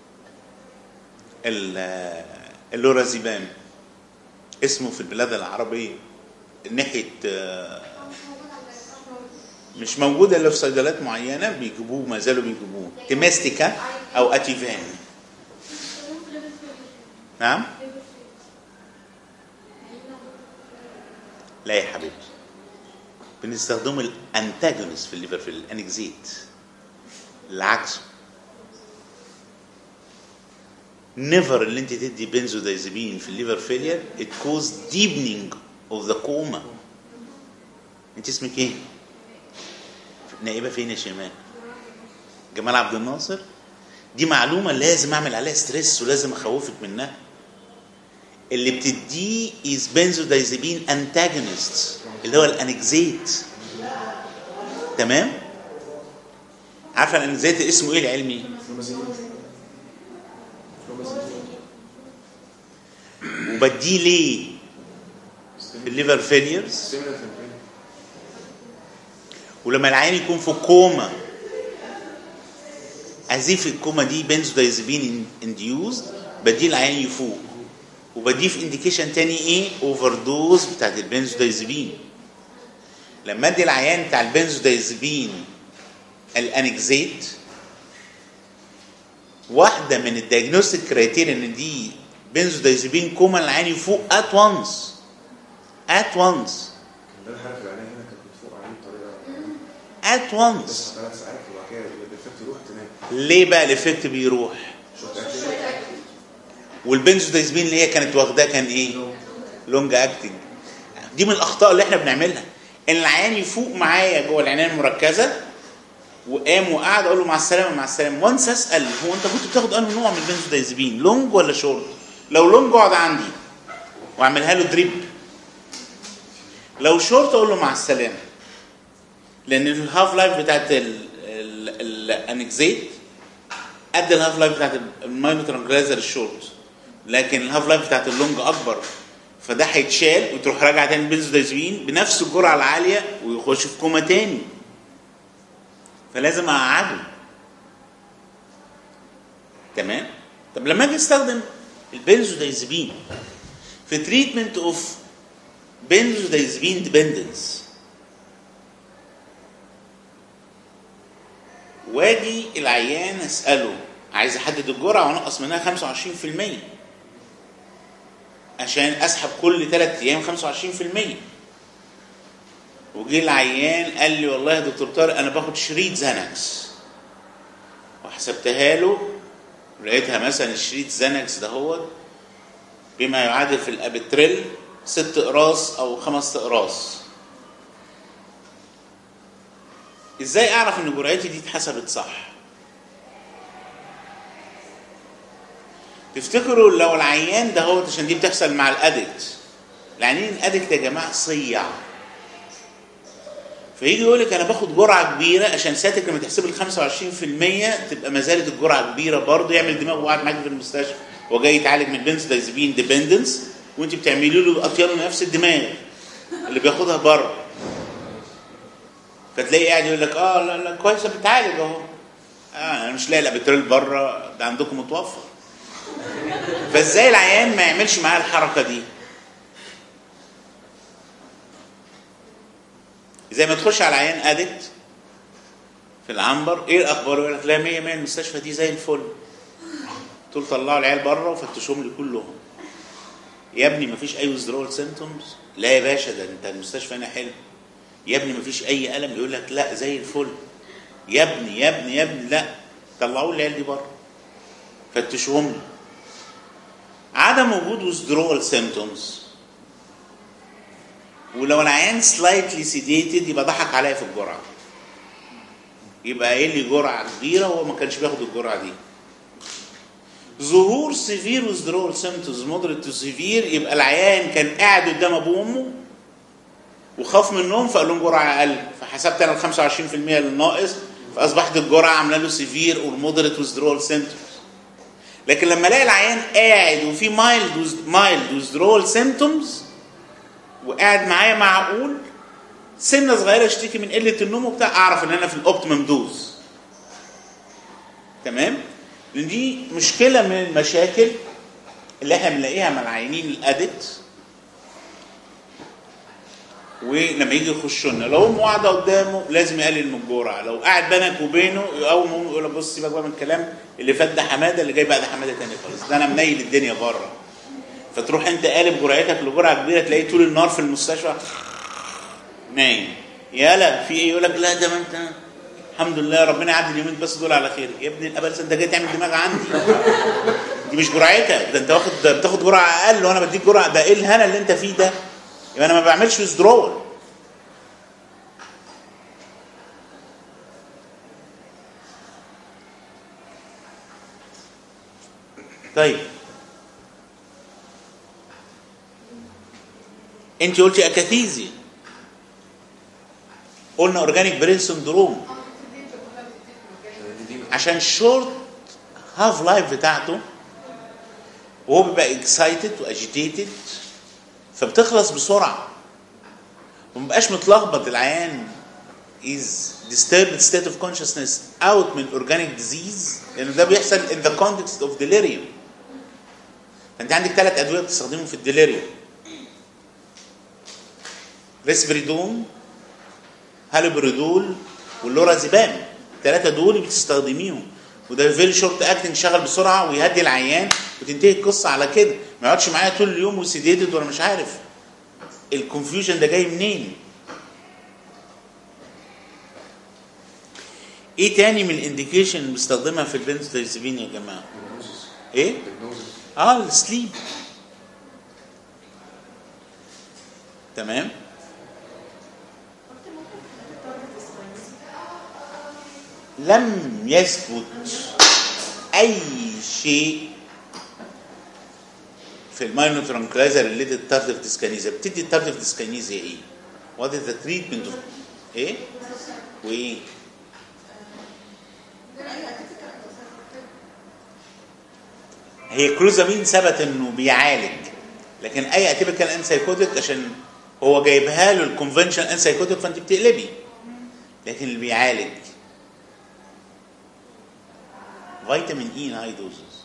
ال- اللورازيبام اسمه في البلاد العربيه ناحيه آه، مش موجود الا في صيدلات معينه بيجيبوه ما زالوا بيجيبوه تيماستيكا او اتيفان نعم لا يا حبيبي بنستخدمه الانتاجونست في الليفر في الانكزيت العكس نيفر اللي انت تدي بنزودايزابين في الليفر فيلير ات كوز ديبنينج اوف ذا كوما انت اسمك ايه؟ نائبه فين يا شيماء؟ جمال عبد الناصر دي معلومه لازم اعمل عليها ستريس ولازم اخوفك منها اللي بتديه از بنزودايزابين انتاجونست اللي هو الانكزيت تمام عارفه الانكزايتي اسمه ايه العلمي فلومازين فلومازين وبديه ليه في الليفر فيليرز ستيمولانت البرين ولما العيان يكون في كوما ازيف الكوما دي بنزودايزبين انديوز بديه العيان يفوق وبديه في انديكيشن تاني ايه اوفر دوز بتاعت البنزودايزبين لما ادي العيان بتاع البنزودايزبين الانكزيت واحده من الدايجنوستيك كرايتيريا ان دي بنزودايزبين كوما العيان يفوق ات وانس ات وانس ده الحاله في العنايه هنا كانت بتفوق عليه بطريقه ات وانس بس ثلاث ساعات وبعد كده الافكت يروح تنام ليه بقى الافكت بيروح شوت اكتنج والبنزودايزبين اللي هي كانت واخداه كان ايه لونج اكتنج دي من الاخطاء اللي احنا بنعملها ان العيان يفوق معايا جوه العنايه المركزه وقام وقعد اقول له مع السلامه مع السلامه وانس اسال هو انت كنت بتاخد انهي نوع من البنزودايزبين لونج ولا شورت لو لونج اقعد عندي واعملها له دريب لو شورت اقول له مع السلامه لان الهاف لايف بتاعت الانكزيت قد الهاف لايف بتاعت المايلو ترانكلايزر الشورت لكن الهاف لايف بتاعت اللونج اكبر فده هيتشال وتروح راجع تاني بنزودايزبين بنفس الجرعه العاليه ويخش في كوما تاني فلازم اقعده تمام طب لما اجي استخدم البنزودايزبين في تريتمنت اوف بنزودايزبين ديبندنس واجي العيان اساله عايز احدد الجرعه وانقص منها 25% عشان اسحب كل 3 ايام 25% وجي العيان قال لي والله يا دكتور طارق انا باخد شريط زانكس وحسبتها له لقيتها مثلا الشريط زانكس ده هو بما يعادل في الابتريل ست اقراص او خمس اقراص ازاي اعرف ان جرعتي دي اتحسبت صح تفتكروا لو العيان ده هو عشان دي بتحصل مع الادكت العيانين الادكت يا جماعه صيع فيجي يقول لك انا باخد جرعه كبيره عشان ساعتك لما تحسب ال 25% تبقى ما زالت الجرعه كبيره برضه يعمل دماغ وقاعد معاك في المستشفى وجاي يتعالج من بنزودايزبين ديبندنس وانت بتعملي له اطيان نفس الدماغ اللي بياخدها بره فتلاقيه قاعد يقول لك اه لا لا كويس بتعالج اهو اه انا مش لاقي الابيترول بره ده عندكم متوفر فازاي العيان ما يعملش معاه الحركه دي زي ما تخش على عيان ادكت في العنبر ايه الاخبار يقول لك لا 100 100 المستشفى دي زي الفل تقول طلعوا العيال بره وفتشوهم لي كلهم يا ابني مفيش اي withdrawal symptoms لا يا باشا ده انت المستشفى هنا حلو يا ابني مفيش اي الم يقول لك لا زي الفل يا ابني يا ابني يا ابني لا طلعوا لي العيال دي بره فتشوهم لي عدم وجود withdrawal symptoms ولو العيان سلايتلي سيديتد يبقى ضحك عليا في الجرعه يبقى قايل لي جرعه كبيره وهو ما كانش بياخد الجرعه دي ظهور سيفير withdrawal symptoms moderate to severe يبقى العيان كان قاعد قدام ابوه وامه وخاف منهم فقال لهم جرعه اقل فحسبت انا ال 25% اللي ناقص فاصبحت الجرعه عامله له سيفير اور مودريت withdrawal symptoms لكن لما الاقي العيان قاعد وفي مايلد مايلد withdrawal symptoms وقاعد معايا معقول سنه صغيره اشتكي من قله النوم وبتاع اعرف ان انا في الاوبتيمم دوز تمام لان دي مشكله من المشاكل اللي احنا بنلاقيها مع العيانين الادكت ولما يجي يخش لنا لو امه قاعده قدامه لازم يقلل من الجرعه لو قاعد بينك وبينه يقوم امه يقول لك بص سيبك بقى من الكلام اللي فات ده حماده اللي جاي بقى ده حماده تاني خالص ده انا منيل الدنيا بره فتروح انت قالب جرعتك لجرعه كبيره تلاقيه طول النهار في المستشفى نايم يالا في ايه يقول لك لا ده ما انت الحمد لله ربنا يعدي اليومين بس دول على خير يا ابني الابلس انت جاي تعمل دماغ عندي دي مش جرعتك ده انت واخد بتاخد جرعه اقل وانا بديك جرعه ده ايه الهنا اللي انت فيه ده يبقى انا ما بعملش withdrawal طيب انت قلتي اكاثيزيا قلنا اورجانيك برين سندروم عشان شورت هاف لايف بتاعته وهو بيبقى اكسايتد واجيتيتد فبتخلص بسرعه ومبقاش متلخبط العيان is disturbed state of consciousness out من organic disease لان ده بيحصل in the context of delirium فانت عندك ثلاث ادويه بتستخدمهم في الديليريوم ريسبريدون هالوبريدول واللورازيبام الثلاثه دول بتستخدميهم وده فيري شورت اكتنج شغل بسرعه ويهدي العيان وتنتهي القصه على كده ما يقعدش معايا طول اليوم وسيديتد وانا مش عارف الكونفيوجن ده جاي منين ايه تاني من الانديكيشن اللي بستخدمها في البنزودايزابين يا جماعه ديجنوزس ايه ديجنوزس اه السليب تمام لم يثبت اي شيء في الماينو ترانكلايزر ريليتد تاردف ديسكانيزيا بتدي التاردف ديسكانيزيا ايه؟ وات از ذا تريتمنت ايه؟ وايه؟ هي كلوزامين ثبت انه بيعالج لكن اي اتيبيكال انسايكوتيك عشان هو جايبها له الكونفنشن انسايكوتيك فانت بتقلبي لكن اللي بيعالج فيتامين اي ان هاي دوزز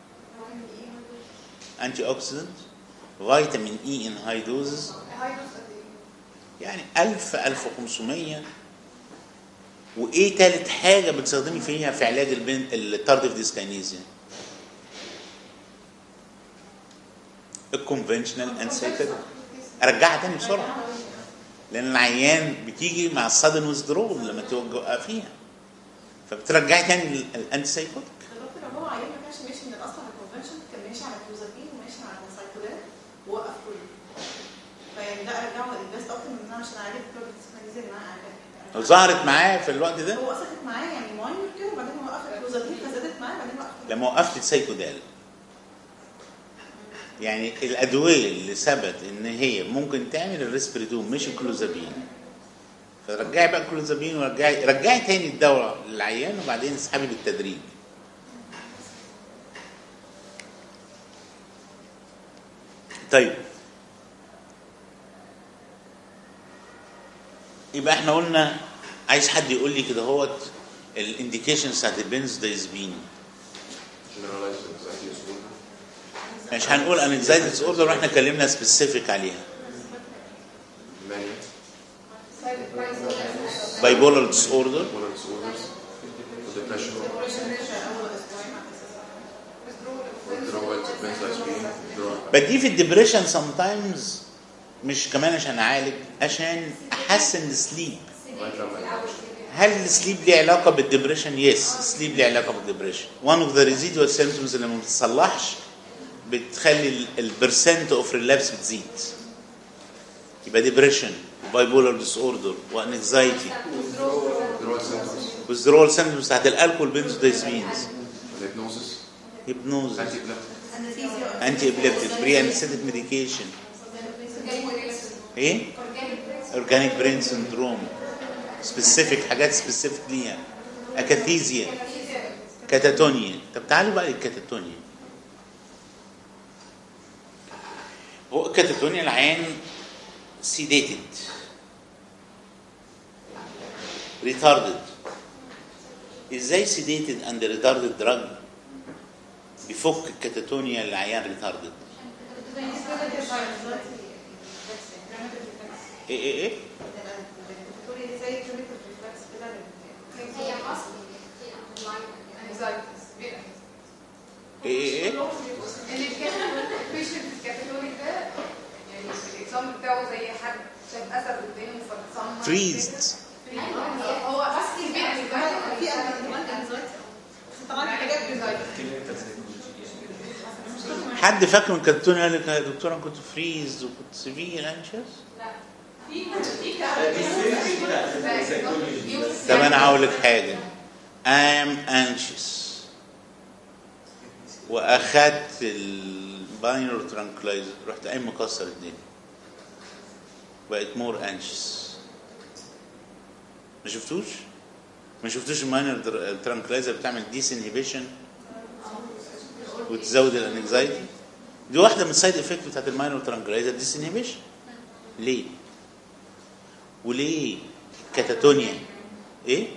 انتي اوكسيدنت فيتامين اي ان هاي دوزز يعني 1000 1500 وايه تالت حاجه بتستخدمي فيها في علاج البنت التاردف ديسكاينيزيا الكونفنشنال انسايكوتيك ارجعها تاني بسرعه لان العيان بتيجي مع السادن ويزدرول لما توقفيها فبترجعي تاني الانتي سايكوتيك دكتور هو عيان ما كانش ماشي من الاصل على الكونفنشن كان ماشي على كلوزابين وماشي على سايكولات ووقف كله فيعني ده ارجعه البيست اكتر من ان انا عشان اعالج الكلوزابين اللي معاه لو ظهرت معاه في الوقت ده هو وقفت معاه يعني ماينر كده وبعدين هو وقف الكلوزابين فزادت معاه بعدين وقف لما وقفت السايكودال يعني الادويه اللي ثبت ان هي ممكن تعمل الريسبريدون مش الكلوزابين فرجعي بقى الكلوزابين ورجعي رجعي تاني الدواء للعيان وبعدين اسحبي بالتدريج طيب يبقى احنا قلنا عايز حد يقول لي كده هوت الانديكيشنز بتاعت البنزودايزبين جنرالايز انكزايتي ديسوردر مش هنقول انكزايتي ديس اوردر واحنا اتكلمنا سبيسيفيك عليها مانيا باي بولر ديس اوردر بولر ديسوردرز وديبريشن withdrawal benzodiazepine withdrawal بديه في الدبريشن سم تايمز مش كمان عشان اعالج عشان احسن السليب لغايه لما يتعالج. هل السليب ليه علاقه بالدبريشن؟ يس السليب ليه علاقه بالدبريشن. one of the residual symptoms اللي ما بتتصلحش بتخلي البرسنت اوف ريلابس بتزيد. يبقى ديبريشن وباي بولر ديس اوردر وانكزايتي withdrawal symptoms withdrawal symptoms بتاعت الالكول بنزودايزبينز hypnosis هيبنوز anti-epileptic انتي ابليبتيك بري انستيك ميديكيشن ايه؟ اورجانيك برين سندروم سبيسيفيك حاجات سبيسيفيك ليها اكاثيزيا كاتاتونيا طب تعالوا بقى للكاتاتونيا هو الكاتاتونيا العين سيديتد ريتاردد ازاي سيديتد اند ريتاردد دراج بيفك الكاتاتونيا للعيان ريتاردد ايه ايه ايه هي اصل ايه ايه ايه اللي كان البيشنت الكاتيجوري ده يعني الاكزام بتاعه زي حد شاف اسد قدامه فاتصنع فريزد هو بس يعني في طبعا حاجات حد فاكر من كاتاتونيا قال لك يا دكتور انا كنت فريزد وكنت سيفير انشس طب انا هقول لك حاجه I'm anxious واخدت الباينر ترانكلايزر رحت قايم مكسر الدنيا بقيت مور anxious ما شفتوش ما شفتوش الماينر ترانكلايزر بتعمل ديس انهبيشن وتزود الانكزايتي دي واحده من السايد افكت بتاعت الماينر ترانكلايزر ديس انهبيشن ليه وليه كاتاتونيا ايه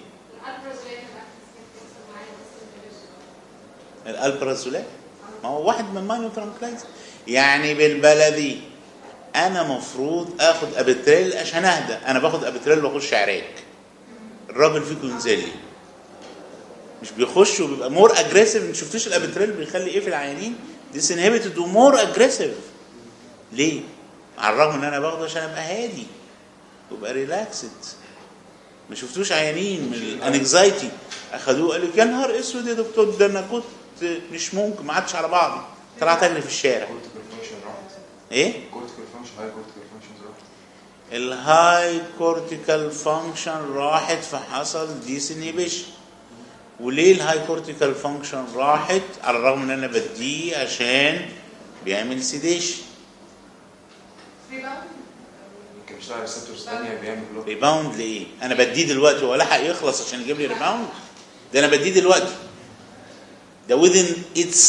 الالبرازولات ما هو واحد من ماينر ترانكلايزر يعني بالبلدي انا مفروض اخد ابيتريل عشان اهدى انا باخد ابيتريل واخش عراك الراجل فيكم ينزل لي مش بيخش وبيبقى مور اجريسيف انت شفتوش الابيتريل بيخلي ايه في العيانين ديس انهبيتد ومور اجريسيف ليه على الرغم ان انا باخده عشان ابقى هادي وابقى ريلاكسد ما شفتوش عيانين من الانكزايتي اخدوه قال لك يا نهار اسود يا دكتور ده انا كنت مش ممكن ما عدتش على بعضي طلعت اجري في الشارع كورتيكال فانكشن راحت ايه كورتيكال فانكشن هاي كورتيكال فانكشن راحت الهاي كورتيكال فانكشن راحت فحصل ديس انهبيشن وليه الهاي كورتيكال فانكشن راحت على الرغم ان انا بديه عشان بيعمل سيديشن ريباوند يمكن بيشتغل ريسبتورز ثانيه بيعمل بلوك ريباوند لايه؟ انا بديه دلوقتي هو لحق يخلص عشان يجيب لي ريباوند ده انا بديه دلوقتي ده within its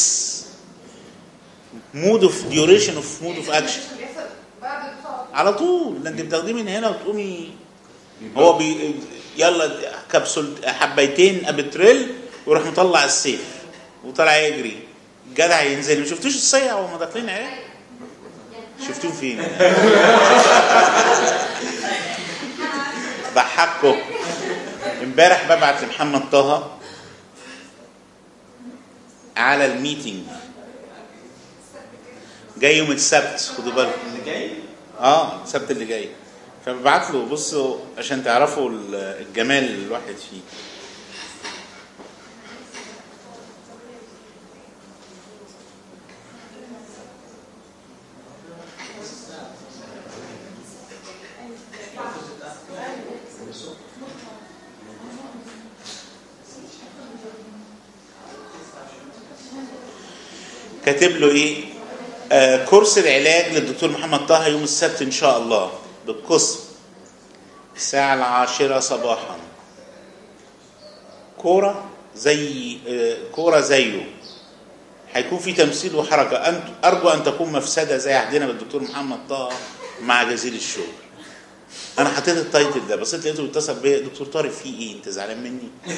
mood of duration of mood of action بيحصل بعد الدفاع على طول ده انت بتاخديه من هنا وتقومي هو بي يلا كبسول حبيتين ابتريل ويروح مطلع السيف وطلع يجري الجدع ينزل ما شفتوش الصيع وهم داخلين عيال شفتوه فين ضحككم امبارح ببعت لمحمد طه على الميتنج جاي يوم السبت خدوا بالكم اللي جاي اه السبت اللي جاي فببعت له بصوا عشان تعرفوا ال- الجمال اللي الواحد فيه كاتب له ايه آه كورس العلاج للدكتور محمد طه يوم السبت ان شاء الله بالقسم الساعة العاشرة صباحا كورة زي آه كورة زيه هيكون في تمثيل وحركة أنت أرجو أن تكون مفسدة زي عهدنا بالدكتور محمد طه مع جزيل الشغل أنا حطيت التايتل ده بصيت لقيته بيتصل بيا دكتور طارق في إيه أنت زعلان مني؟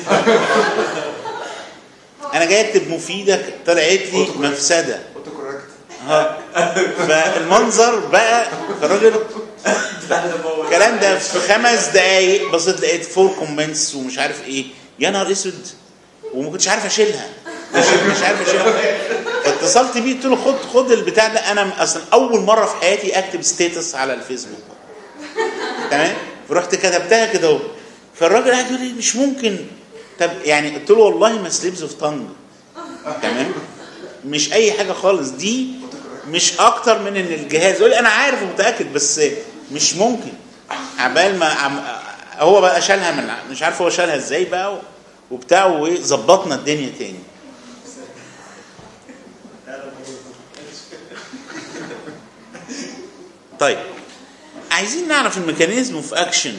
أنا جاي أكتب مفيدة طلعت لي مفسدة اوتو كوركت ها فالمنظر بقى الراجل الكلام ده في خمس دقايق بصيت لقيت فور كومنتس ومش عارف ايه يا نهار اسود وما كنتش عارف اشيلها مش, مش عارف اشيلها فاتصلت بيه قلت له خد خد البتاع ده انا اصلا اول مره في حياتي اكتب ستيتس على الفيسبوك تمام فرحت كتبتها كده اهو فالراجل قاعد يقول لي مش ممكن طب يعني قلت له والله ما سليبز اوف تانج تمام مش اي حاجه خالص دي مش اكتر من ان الجهاز يقول لي انا عارف ومتاكد بس مش ممكن عبال ما عم هو بقى شالها من مش عارف هو شالها ازاي بقى وبتاع وظبطنا الدنيا تاني طيب عايزين نعرف الميكانيزم اوف اكشن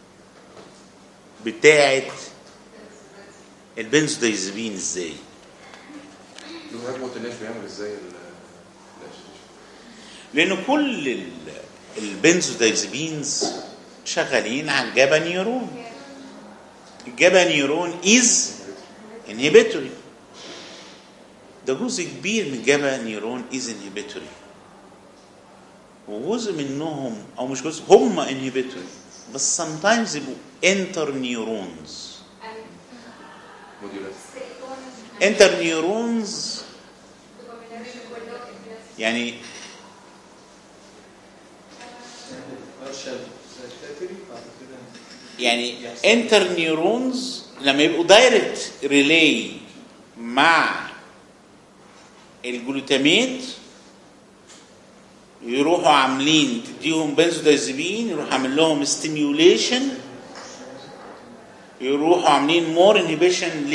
بتاعت البنزودايزابين ازاي الوهاب ما قلتلناش بيعمل ازاي ال لان كل ال- البنزودايزابينز شغالين على الجابا نيورون الجابا نيورون از انهبيتوري ده جزء كبير من الجابا نيورون از انهبيتوري وجزء منهم او مش جزء هم انهبيتوري بس sometimes يبقوا انتر نيورونز موديولات انتر نيورونز يعني مارشال سيرتيفري بعد كده يعني انتر نيورونز لما يبقوا دايركت ريلاي مع الجلوتاميت يروحوا عاملين تديهم بنزودايزابين يروح عامل لهم ستيميوليشن يروحوا عاملين مور انهبيشن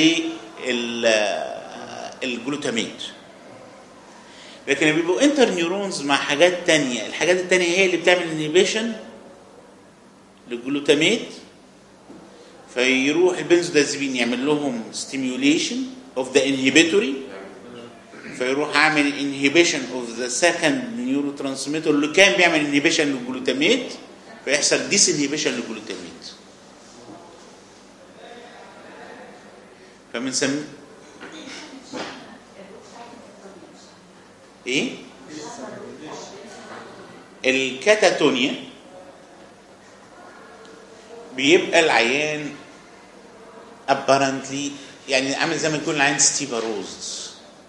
للجلوتاميت لكن لما بيبقوا انتر نيورونز مع حاجات تانية الحاجات التانية هي اللي بتعمل انهبيشن للجلوتاميت فيروح البنزودازبين يعمل لهم stimulation of the inhibitory فيروح عامل inhibition of the second neurotransmitter اللي كان بيعمل inhibition للجلوتاميت فيحصل disinhibition للجلوتاميت فبنسميه ايه الكاتاتونيا بيبقى العيان apparently يعني عامل زي ما يكون العيان ستيفاروز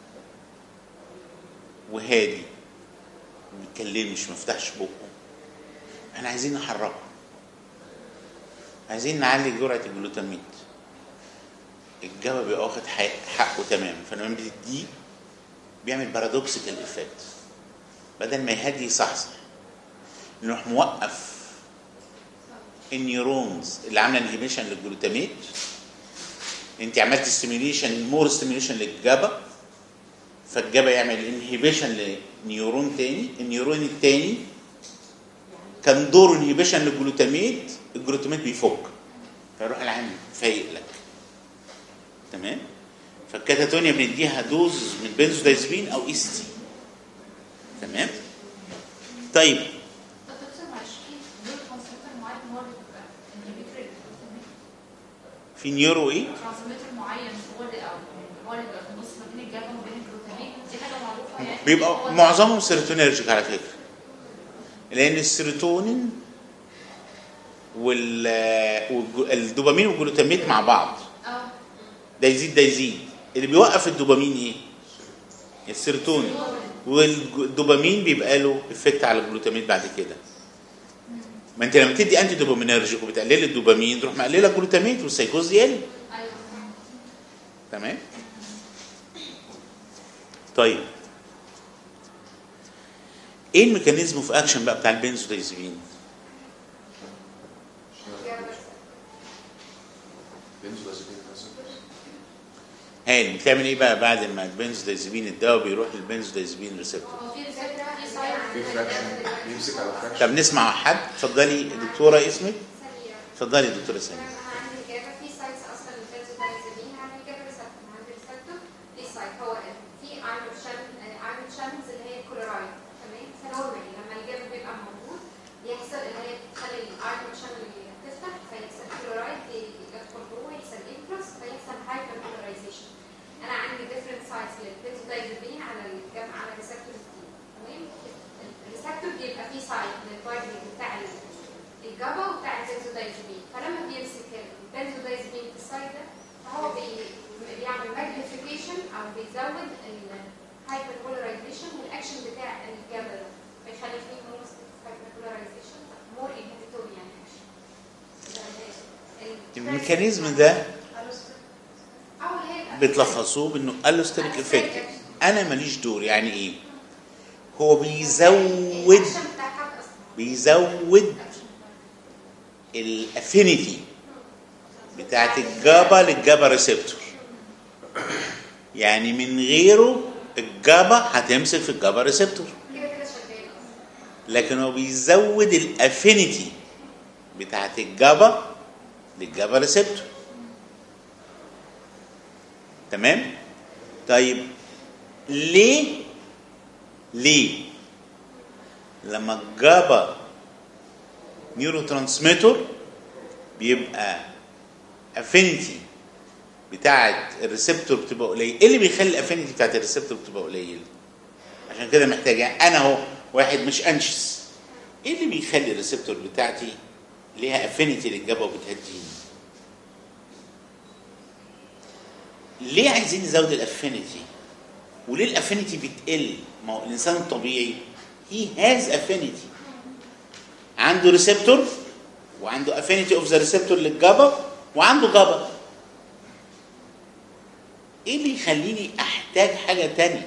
وهادي ما بيتكلمش ما فتحش بقه احنا عايزين نحركه عايزين نعلي جرعه الجلوتاميت الجبل بيبقى واخد حق- حقه تمام فلما بتديه بيعمل بارادوكسيكال افكت بدل ما يهدي يصحصح نروح موقف النيورونز اللي عامله انهبيشن للجلوتاميت انت عملت ستيميوليشن مور ستيميوليشن للجبا فالجبا يعمل انهبيشن لنيورون تاني النيورون التاني كان دوره انهبيشن للجلوتاميت الجلوتاميت بيفك فيروح العين فايق لك تمام فالكاتاتونيا بنديها دوز من بنزودايزبين او اي تي تمام طيب طب دكتور معلش في دول ترانسميتر معين هو اللي بيبقى inhibitory للجلوتامين؟ في نيورو ايه ترانسميتر معين هو اللي او هو اللي بيبقى في النص ما بين الجبهه وما بين الجلوتامين دي حاجه معروفه يعني هو بيبقى ده- معظمهم سيروتونيرجيك على فكره لان السيروتونين وال والدوبامين والجلوتاميت مع بعض اه ده يزيد ده يزيد اللي بيوقف الدوبامين ايه السيروتونين والدوبامين بيبقى له افكت على الجلوتاميت بعد كده ما انت لما تدي انتي دوبامينرجيك وبتقلل الدوبامين تروح مقلله الجلوتاميت والسيكوز يقل ايوه تمام طيب ايه الميكانيزم اوف اكشن بقى بتاع البنزودايزبين بنزودازيبين مثلا هاني بتعمل ايه بقى بعد ما البنزودايزبين الدواء بيروح للبنزودايزبين ريسبتور هو في ريسبتور في سايد في فراكشن بيمسك على طب فراكشن نسمع حد اتفضلي دكتوره اسمك سريع اتفضلي يا دكتوره سامي انا عندي اجابه في سايتس اصلا البنزودايزابين عندي اجابه ريسبتور عندي ريسبتور في سايت هو في ايرون شانل ايرون شانلز اللي هي كلورايد تمام فنورمالي لما الجبل بيبقى موجود بيحصل اللي هي بتخلي الايرون شانل تفتح فيحصل كلورايد يدخل جوه يحصل انفلوكس فيحصل هايبر كلورايزيشن انا عندي ديفرنت سايتس للبنزودايزابين على الجبل على الريسبتور تمام الريسبتور بيبقى فيه سايت للبايبنج بتاع ال- الجابا وبتاع البنزودايزابين فلما بيمسك البنزودايزابين في السايد ده فهو بي- بيعمل ماجنيفيكيشن او بيزود الهايبر بولاريزيشن والاكشن بتاع الجابا ده فيخلي فيه مور هايبر بولاريزيشن مور انهبيتوري يعني اكشن الميكانيزم ده او اللي هي بتلخصوه بانه الوستريك افكت انا ماليش دور يعني ايه هو بيزود الاكشن بتاع حد اصلا بيزود الافينيتي بتاعت الجابا للجابا ريسبتور يعني من غيره الجابا هتمسك في الجابا ريسبتور كده كده شغال اصلا لكن هو بيزود الافينيتي بتاعت الجابا للجابا ريسبتور تمام طيب ليه ليه لما الجابا نيورو ترانسميتر بيبقى افينيتي بتاعت الريسبتور بتبقى قليل ايه اللي بيخلي الافينيتي بتاعت الريسبتور بتبقى قليل عشان كده محتاج يعني انا اهو واحد مش انشس ايه اللي بيخلي الريسبتور بتاعتي ليها افينيتي للجبهه وبتهديني ليه عايزين نزود الافينيتي وليه الافينيتي بتقل ما هو الانسان الطبيعي he has affinity عنده ريسبتور وعنده affinity اوف ذا ريسبتور للجبا وعنده جبا ايه اللي يخليني احتاج حاجه تانية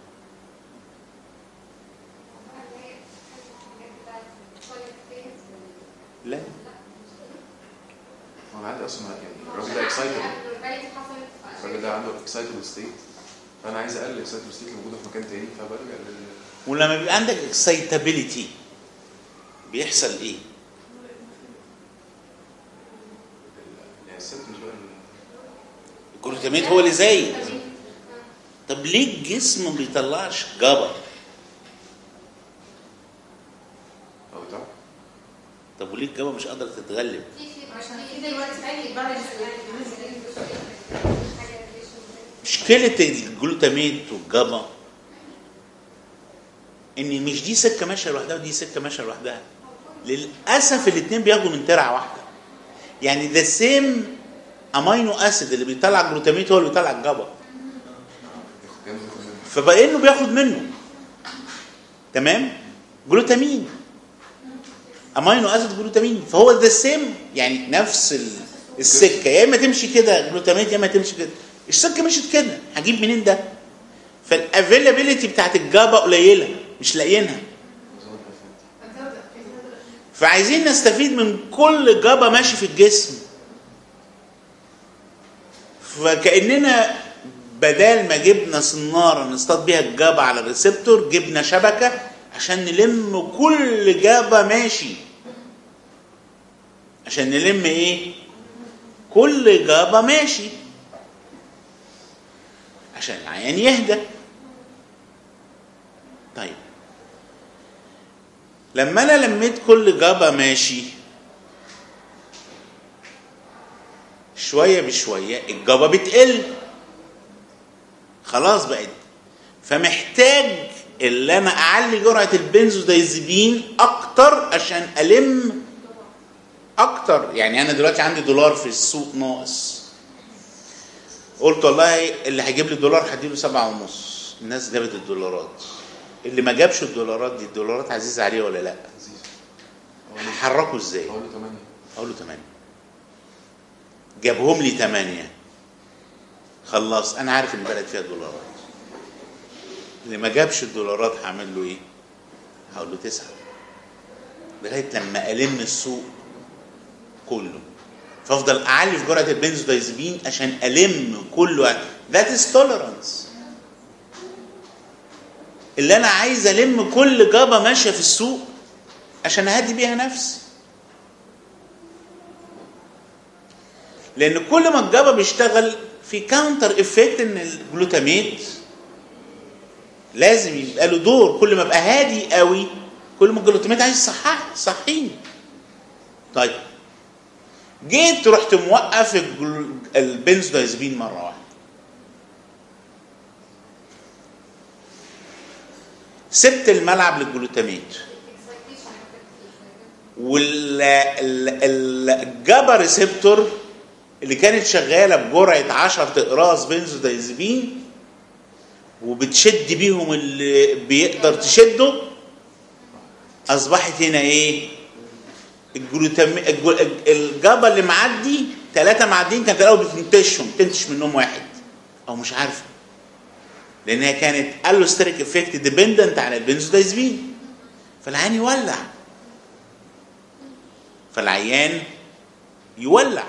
لا هو انا عندي اصلا يعني الراجل ده اكسايتد الراجل ده عنده اكسايتد ستيت فانا عايز اقلل الاكسايتد ستيت اللي موجوده في مكان تاني فبرجع لل ولما بيبقى عندك excitability بيحصل ايه يعني السيمتومز بقى ال- الجلوتاميت هو اللي زايد طب ليه الجسم ما بيطلعش جبر او بتاع طب وليه الجبر مش قادره تتغلب في في عشان في في دلوقتي دلوقتي بعد مشكله الجلوتاميت والجبا ان مش دي سكه ماشيه لوحدها ودي سكه ماشيه لوحدها للاسف الاثنين بياخدوا من ترعه واحده يعني ذا سيم امينو اسيد اللي بيطلع الجلوتاميت هو اللي بيطلع الجبا ياخد كام ياخد منه فبقى انه بياخد منه تمام جلوتامين امينو اسيد جلوتامين فهو ذا سيم يعني نفس ال- السكه يا اما تمشي كده جلوتاميت يا اما تمشي كده السكه مشيت كده هجيب منين ده فالافيلابيلتي بتاعت الجابا قليله مش لاقيينها فعايزين نستفيد من كل جابا ماشي في الجسم فكاننا بدال ما جبنا صناره نصطاد بيها الجابا على الريسبتور جبنا شبكه عشان نلم كل جابا ماشي عشان نلم ايه كل جابا ماشي عشان العيان يهدى طيب لما انا لميت كل جابا ماشي شويه بشويه الجابا بتقل خلاص بقت فمحتاج اللي انا اعلي جرعه البنزودايزيبين اكتر عشان الم اكتر يعني انا دلوقتي عندي دولار في السوق ناقص قلت والله اللي هيجيب لي دولار هديله سبعة ونص الناس جابت الدولارات اللي ما جابش الدولارات دي الدولارات عزيزة عليه ولا لا هحركه ازاي اقول له 8 اقول له 8 جابهم لي 8 خلاص انا عارف ان البلد فيها دولارات اللي ما جابش الدولارات هعمل له ايه هقول له 9 لغايه لما الم السوق كله فافضل اعلي في جرعه البنزودايزبين عشان الم كله ذات از توليرانس اللي انا عايز الم كل جابه ماشيه في السوق عشان اهدي بيها نفسي لان كل ما الجابا بيشتغل في كاونتر افكت ان الجلوتاميت لازم يبقى له دور كل ما ابقى هادي قوي كل ما الجلوتاميت عايز يصحح صحيني طيب جيت رحت موقف الجلو- البنزودايزبين مره واحده سبت الملعب للجلوتاميت والجابا ريسبتور اللي كانت شغاله بجرعه 10 اقراص بنزودايزبين وبتشد بيهم اللي بيقدر تشده اصبحت هنا ايه الجلوتام الجل- الجابا اللي معدي ثلاثه معديين كانت الاول بتنتشهم تنتش منهم واحد او مش عارفه لانها كانت الوستريك افكت ديبندنت على البنزودايزبين فالعيان يولع فالعيان يولع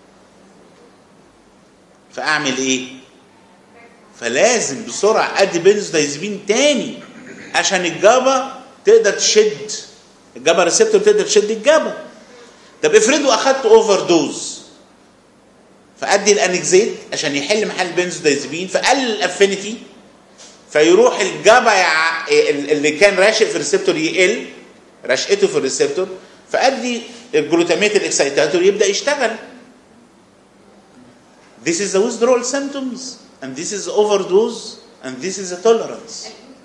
فاعمل ايه فلازم بسرعه ادي بنزودايزبين تاني عشان الجابا تقدر تشد الجابا ريسبتور تقدر تشد الجابا طب افرضوا اخدت اوفر دوز فادي الانكزيت عشان يحل محل البنزودايزبين فقلل الافينيتي فيروح الجابا يع... اللي كان راشق في الريسبتور يقل رشقته في الريسبتور فادي الجلوتاميت الاكسيتاتور يبدا يشتغل This is the withdrawal symptoms and this is overdose and this is a tolerance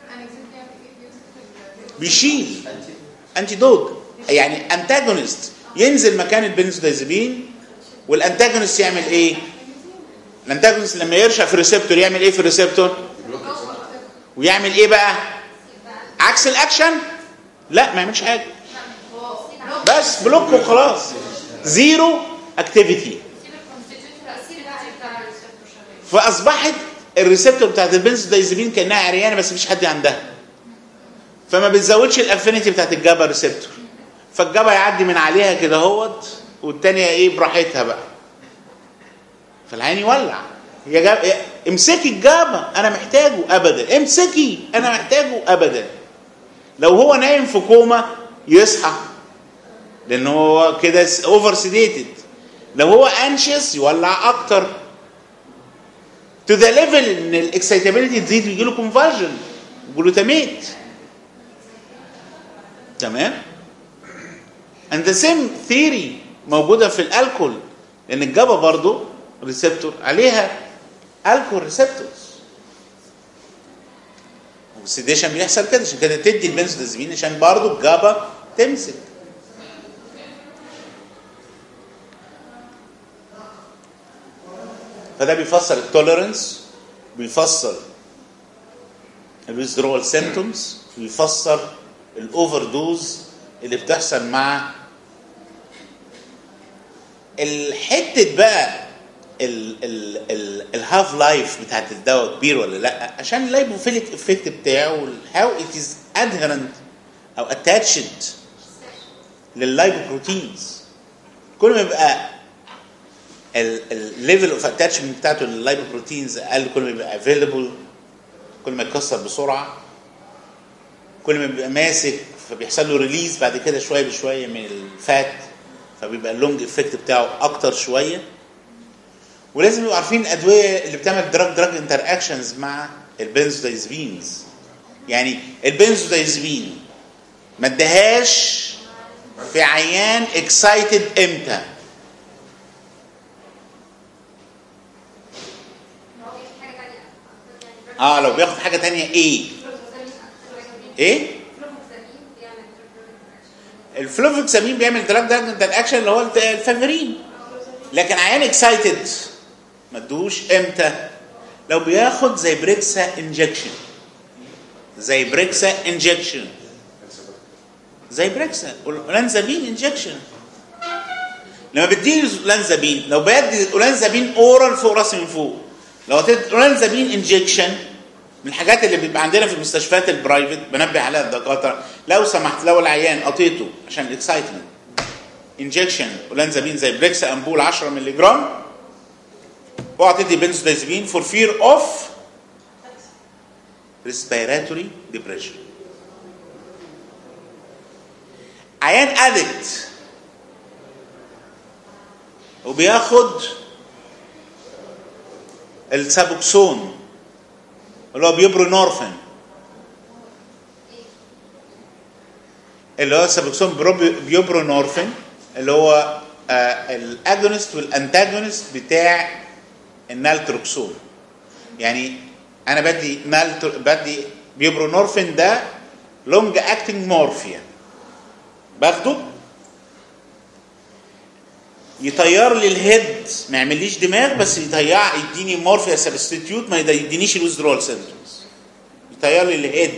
بيشيل انتيدوت يعني انتاجونست ينزل مكان البنزودايزبين والانتاجونست يعمل ايه؟ الانتاجونست لما يرشق في الريسبتور يعمل ايه في الريسبتور؟ ويعمل ايه بقى؟ عكس الاكشن؟ لا ما يعملش حاجه بس بلوك وخلاص زيرو اكتيفيتي سيب الكونستيتيوت الرئيسي بتاع بتاع الريسبتور شغال فاصبحت الريسبتور بتاعت البنزودايزبين كانها عريانه بس مفيش حد عندها فما بتزودش الافينيتي بتاعت الجابا ريسبتور فالجابا يعدي من عليها كده اهوت والتانية ايه براحتها بقى فالعين يولع يا جاب يا- امسكي الجابا انا محتاجه ابدا امسكي انا محتاجه ابدا لو هو نايم في كوما يصحى لان هو كده اوفر سيديتد لو هو انشس يولع اكتر to the level ان الاكسايتابيلتي تزيد ويجي له كونفرجن جلوتاميت تمام and the same theory موجوده في الالكول لان الجابا برضو ريسبتور عليها الكول ريسبتورز والسيديشن بيحصل كده عشان كده تدي البنسودازبين عشان برضو الجابا تمسك فده بيفسر التوليرنس بيفسر الويزدرول سيمتومز بيفسر الاوفر دوز اللي بتحصل مع الحته بقى الهاف لايف بتاعت الدواء كبير ولا لا عشان اللايبوفيليك افكت بتاعه هاو ات از ادهرنت او اتاتشد لللايبوبروتينز كل ما يبقى الليفل اوف اتاتشمنت بتاعته لللايبوبروتينز اقل كل ما يبقى افيلبل كل ما يتكسر بسرعه كل ما بيبقى ماسك فبيحصل له ريليز بعد كده شويه بشويه من الفات فبيبقى اللونج افكت بتاعه اكتر شويه ولازم يبقوا عارفين الادويه اللي بتعمل دراج دراج انتر اكشنز مع البنزودايزبينز يعني البنزودايزبين ما ادهاش في عيان اكسايتد امتى هو في حاجه ثانيه يعني اه لو بياخد حاجه تانية ايه ايه فلوفوكسامين بيعمل drug-drug interaction. الفلوفوكسامين بيعمل دراج دراج انتر اكشن اللي هو الفافرين لكن عيان اكسايتد ما ادوش امتى لو بياخد زي بريكسا انجكشن زي بريكسا انجكشن زي بريكسا اولانزابين انجكشن لما بدي اولانزابين لو بدي اولانزابين اورال فوق راسي من فوق لو اديت اولانزابين انجكشن من الحاجات اللي بيبقى عندنا في المستشفيات البرايفت بنبه عليها الدكاتره لو سمحت لو العيان قطيته عشان الاكسايتمنت انجكشن اولانزابين زي بريكسا امبول 10 مللي جرام اوعى تدي بنزودازبين فور فير اوف respiratory depression عيان ادكت وبياخد السابوكسون اللي هو بيبرونورفين اللي هو السابوكسون بروبي- بيبرونورفين اللي هو آه الاجونست والانتاجونست بتاع النالتروكسون يعني انا بدي نالتر بدي بيبرونورفين ده لونج اكتنج مورفيا باخده يطير لي الهيد ما يعمليش دماغ بس يطير يديني مورفيا سبستيتيوت ما يدينيش الويزدرول سيمبتومز يطير لي الهيد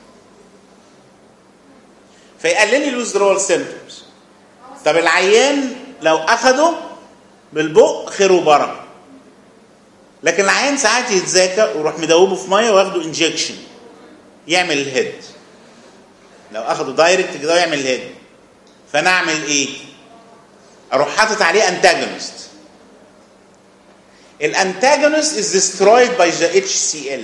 فيقلل لي الويزدرول سيمبتومز طب العيان لو اخده بالبق خير وبركه لكن العيان ساعات يتذاكى ويروح مدوبه في ميه وياخده انجكشن يعمل الهيد لو اخده دايركت كده يعمل الهيد فانا اعمل ايه اروح حاطط عليه انتاجونست الانتاجونست is destroyed by the HCl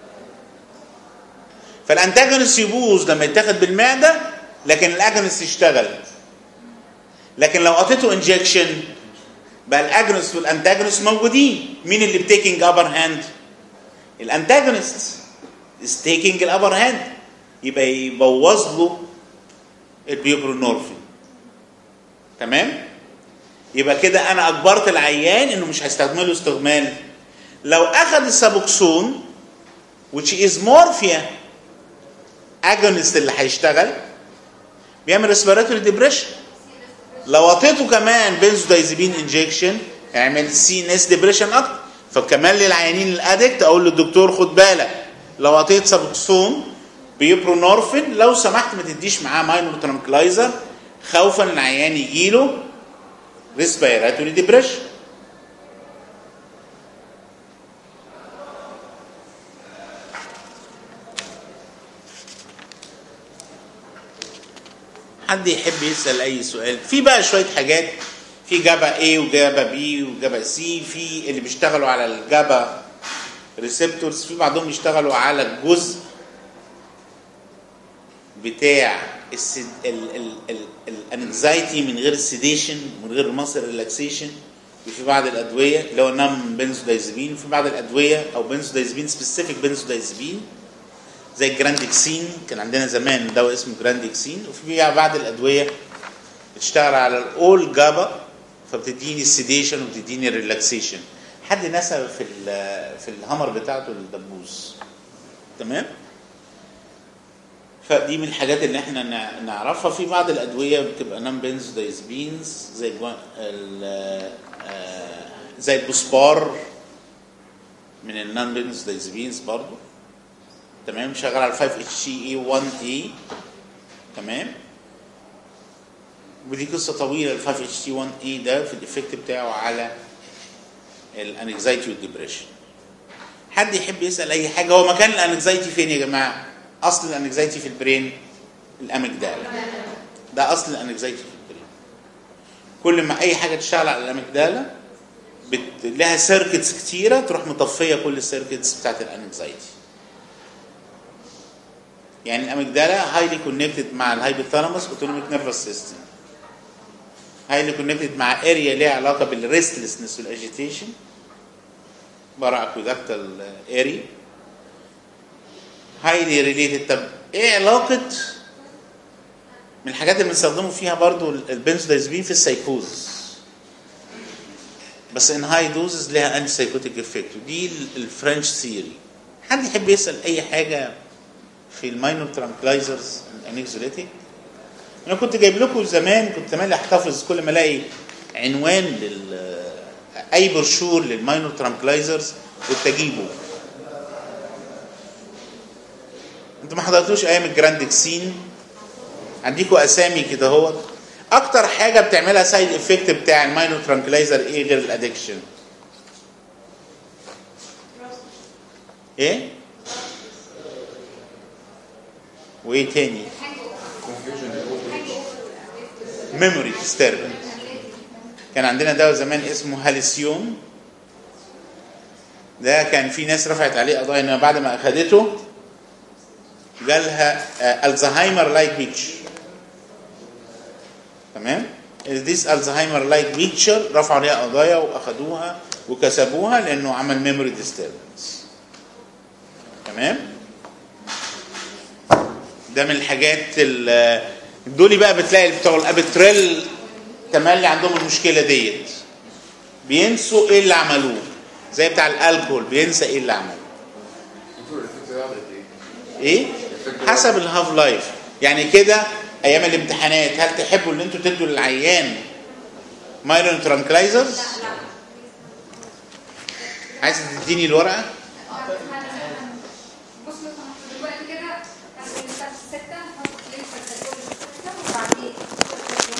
فالانتاجونست يبوظ لما يتاخد بالمعده لكن الاجونست يشتغل لكن لو قطيته انجكشن بقى الاجونست والانتاجونست موجودين مين اللي بتيكينج ابر هاند الانتاجونست is taking الابر هاند يبقى يبوظ له البيوبرونورفين تمام يبقى كده انا اجبرت العيان انه مش هيستخدمه استغمال لو اخذ السابوكسون which is morphia agonist اللي هيشتغل بيعمل respiratory depression لو عطيته كمان بنزودايزيبين انجكشن هيعمل سي نس ديبريشن اكتر فكمان للعيانين الادكت اقول للدكتور خد بالك لو عطيت سابوكسون بيبرونورفين لو سمحت ما تديش معاه ماينور ترانكلايزر خوفا ان العيان يجيله ريسبيراتوري ديبريشن حد يحب يسال اي سؤال في بقى شويه حاجات في جابا A وجابا B وجابا C في اللي بيشتغلوا على الجابا ريسبتورز في بعضهم يشتغلوا على الجزء بتاع الانكزايتي من غير السيديشن من غير المصر ريلاكسيشن وفي بعض الادويه اللي هو نم بنزودايزابين وفي بعض الادويه او بنزودايزابين سبيسيفيك بنزودايزابين زي الجراندكسين كان عندنا زمان دواء اسمه جراندكسين وفي بعض الادويه بتشتغل على الاول جابا فبتديني السيديشن وبتديني الريلاكسيشن حد نسى في ال- في الهامر بتاعته الدبوس تمام فدي من الحاجات اللي احنا نع- نعرفها في بعض الادويه بتبقى نون بنزودايزبينز زي الجوا- ال- آه، زي البوسبار من النون بنزودايزبينز برضو تمام شغال على 5 اتش اي 1 اي تمام ودي قصه طويله ال 5 اتش تي 1 اي ده في الايفكت بتاعه على الانكزايتي والدبريشن حد يحب يسال اي حاجه هو مكان الانكزايتي فين يا جماعه اصل الانكزايتي في البرين الاميجدالا ده اصل الانكزايتي في البرين كل ما اي حاجه تشتغل على الاميجدالا بت... لها سيركتس كتيره تروح مطفيه كل السيركتس بتاعت الانكزايتي يعني الاميجدالا هايلي كونكتد مع الهايبوثالاموس اوتونوميك نيرفس سيستم هايلي كونكتد مع اريا ليها علاقه بالريستلسنس والاجيتيشن برا اكويدكتال اريا هايلي ريليتد طب ايه علاقه من الحاجات اللي بنستخدمه فيها برضو البنسودايزبين في السايكوزس بس ان هاي دوزز لها انتي سايكوتيك افكت ودي الفرنش ثيوري حد يحب يسال اي حاجه في الماينور ترانكلايزرز الانكزوليتيك انا كنت جايب لكم زمان كنت مالي احتفظ كل ما الاقي عنوان لل اي برشور للماينور ترانكلايزرز كنت اجيبه انتوا ما حضرتوش ايام الجراندكسين عندكم اسامي كده اهو اكتر حاجه بتعملها سايد افكت بتاع الماينور ترانكلايزر ايه غير الادكشن ايه وايه تاني ميموري ديستربنس كان عندنا دواء زمان اسمه هاليسيوم ده كان في ناس رفعت عليه قضايا ان بعد ما اخدته جالها آه، الزهايمر لايك بيتش تمام ديس الزهايمر لايك بيكتشر رفعوا عليها قضايا واخدوها وكسبوها لانه عمل ميموري ديستربنس تمام ده من الحاجات ال- دول بقى بتلاقي بتوع الابتريل تملي عندهم المشكله ديت بينسوا ايه اللي عملوه زي بتاع الالكول بينسى ايه اللي عمله دكتور الافكت ده عملت ايه؟ ايه حسب الهاف لايف يعني كده ايام الامتحانات هل تحبوا ان انتوا تدوا للعيان مايلون ترانكلايزرز عايز تديني الورقه بص لو سمحت دلوقتي كده انا بنسى ستة نحط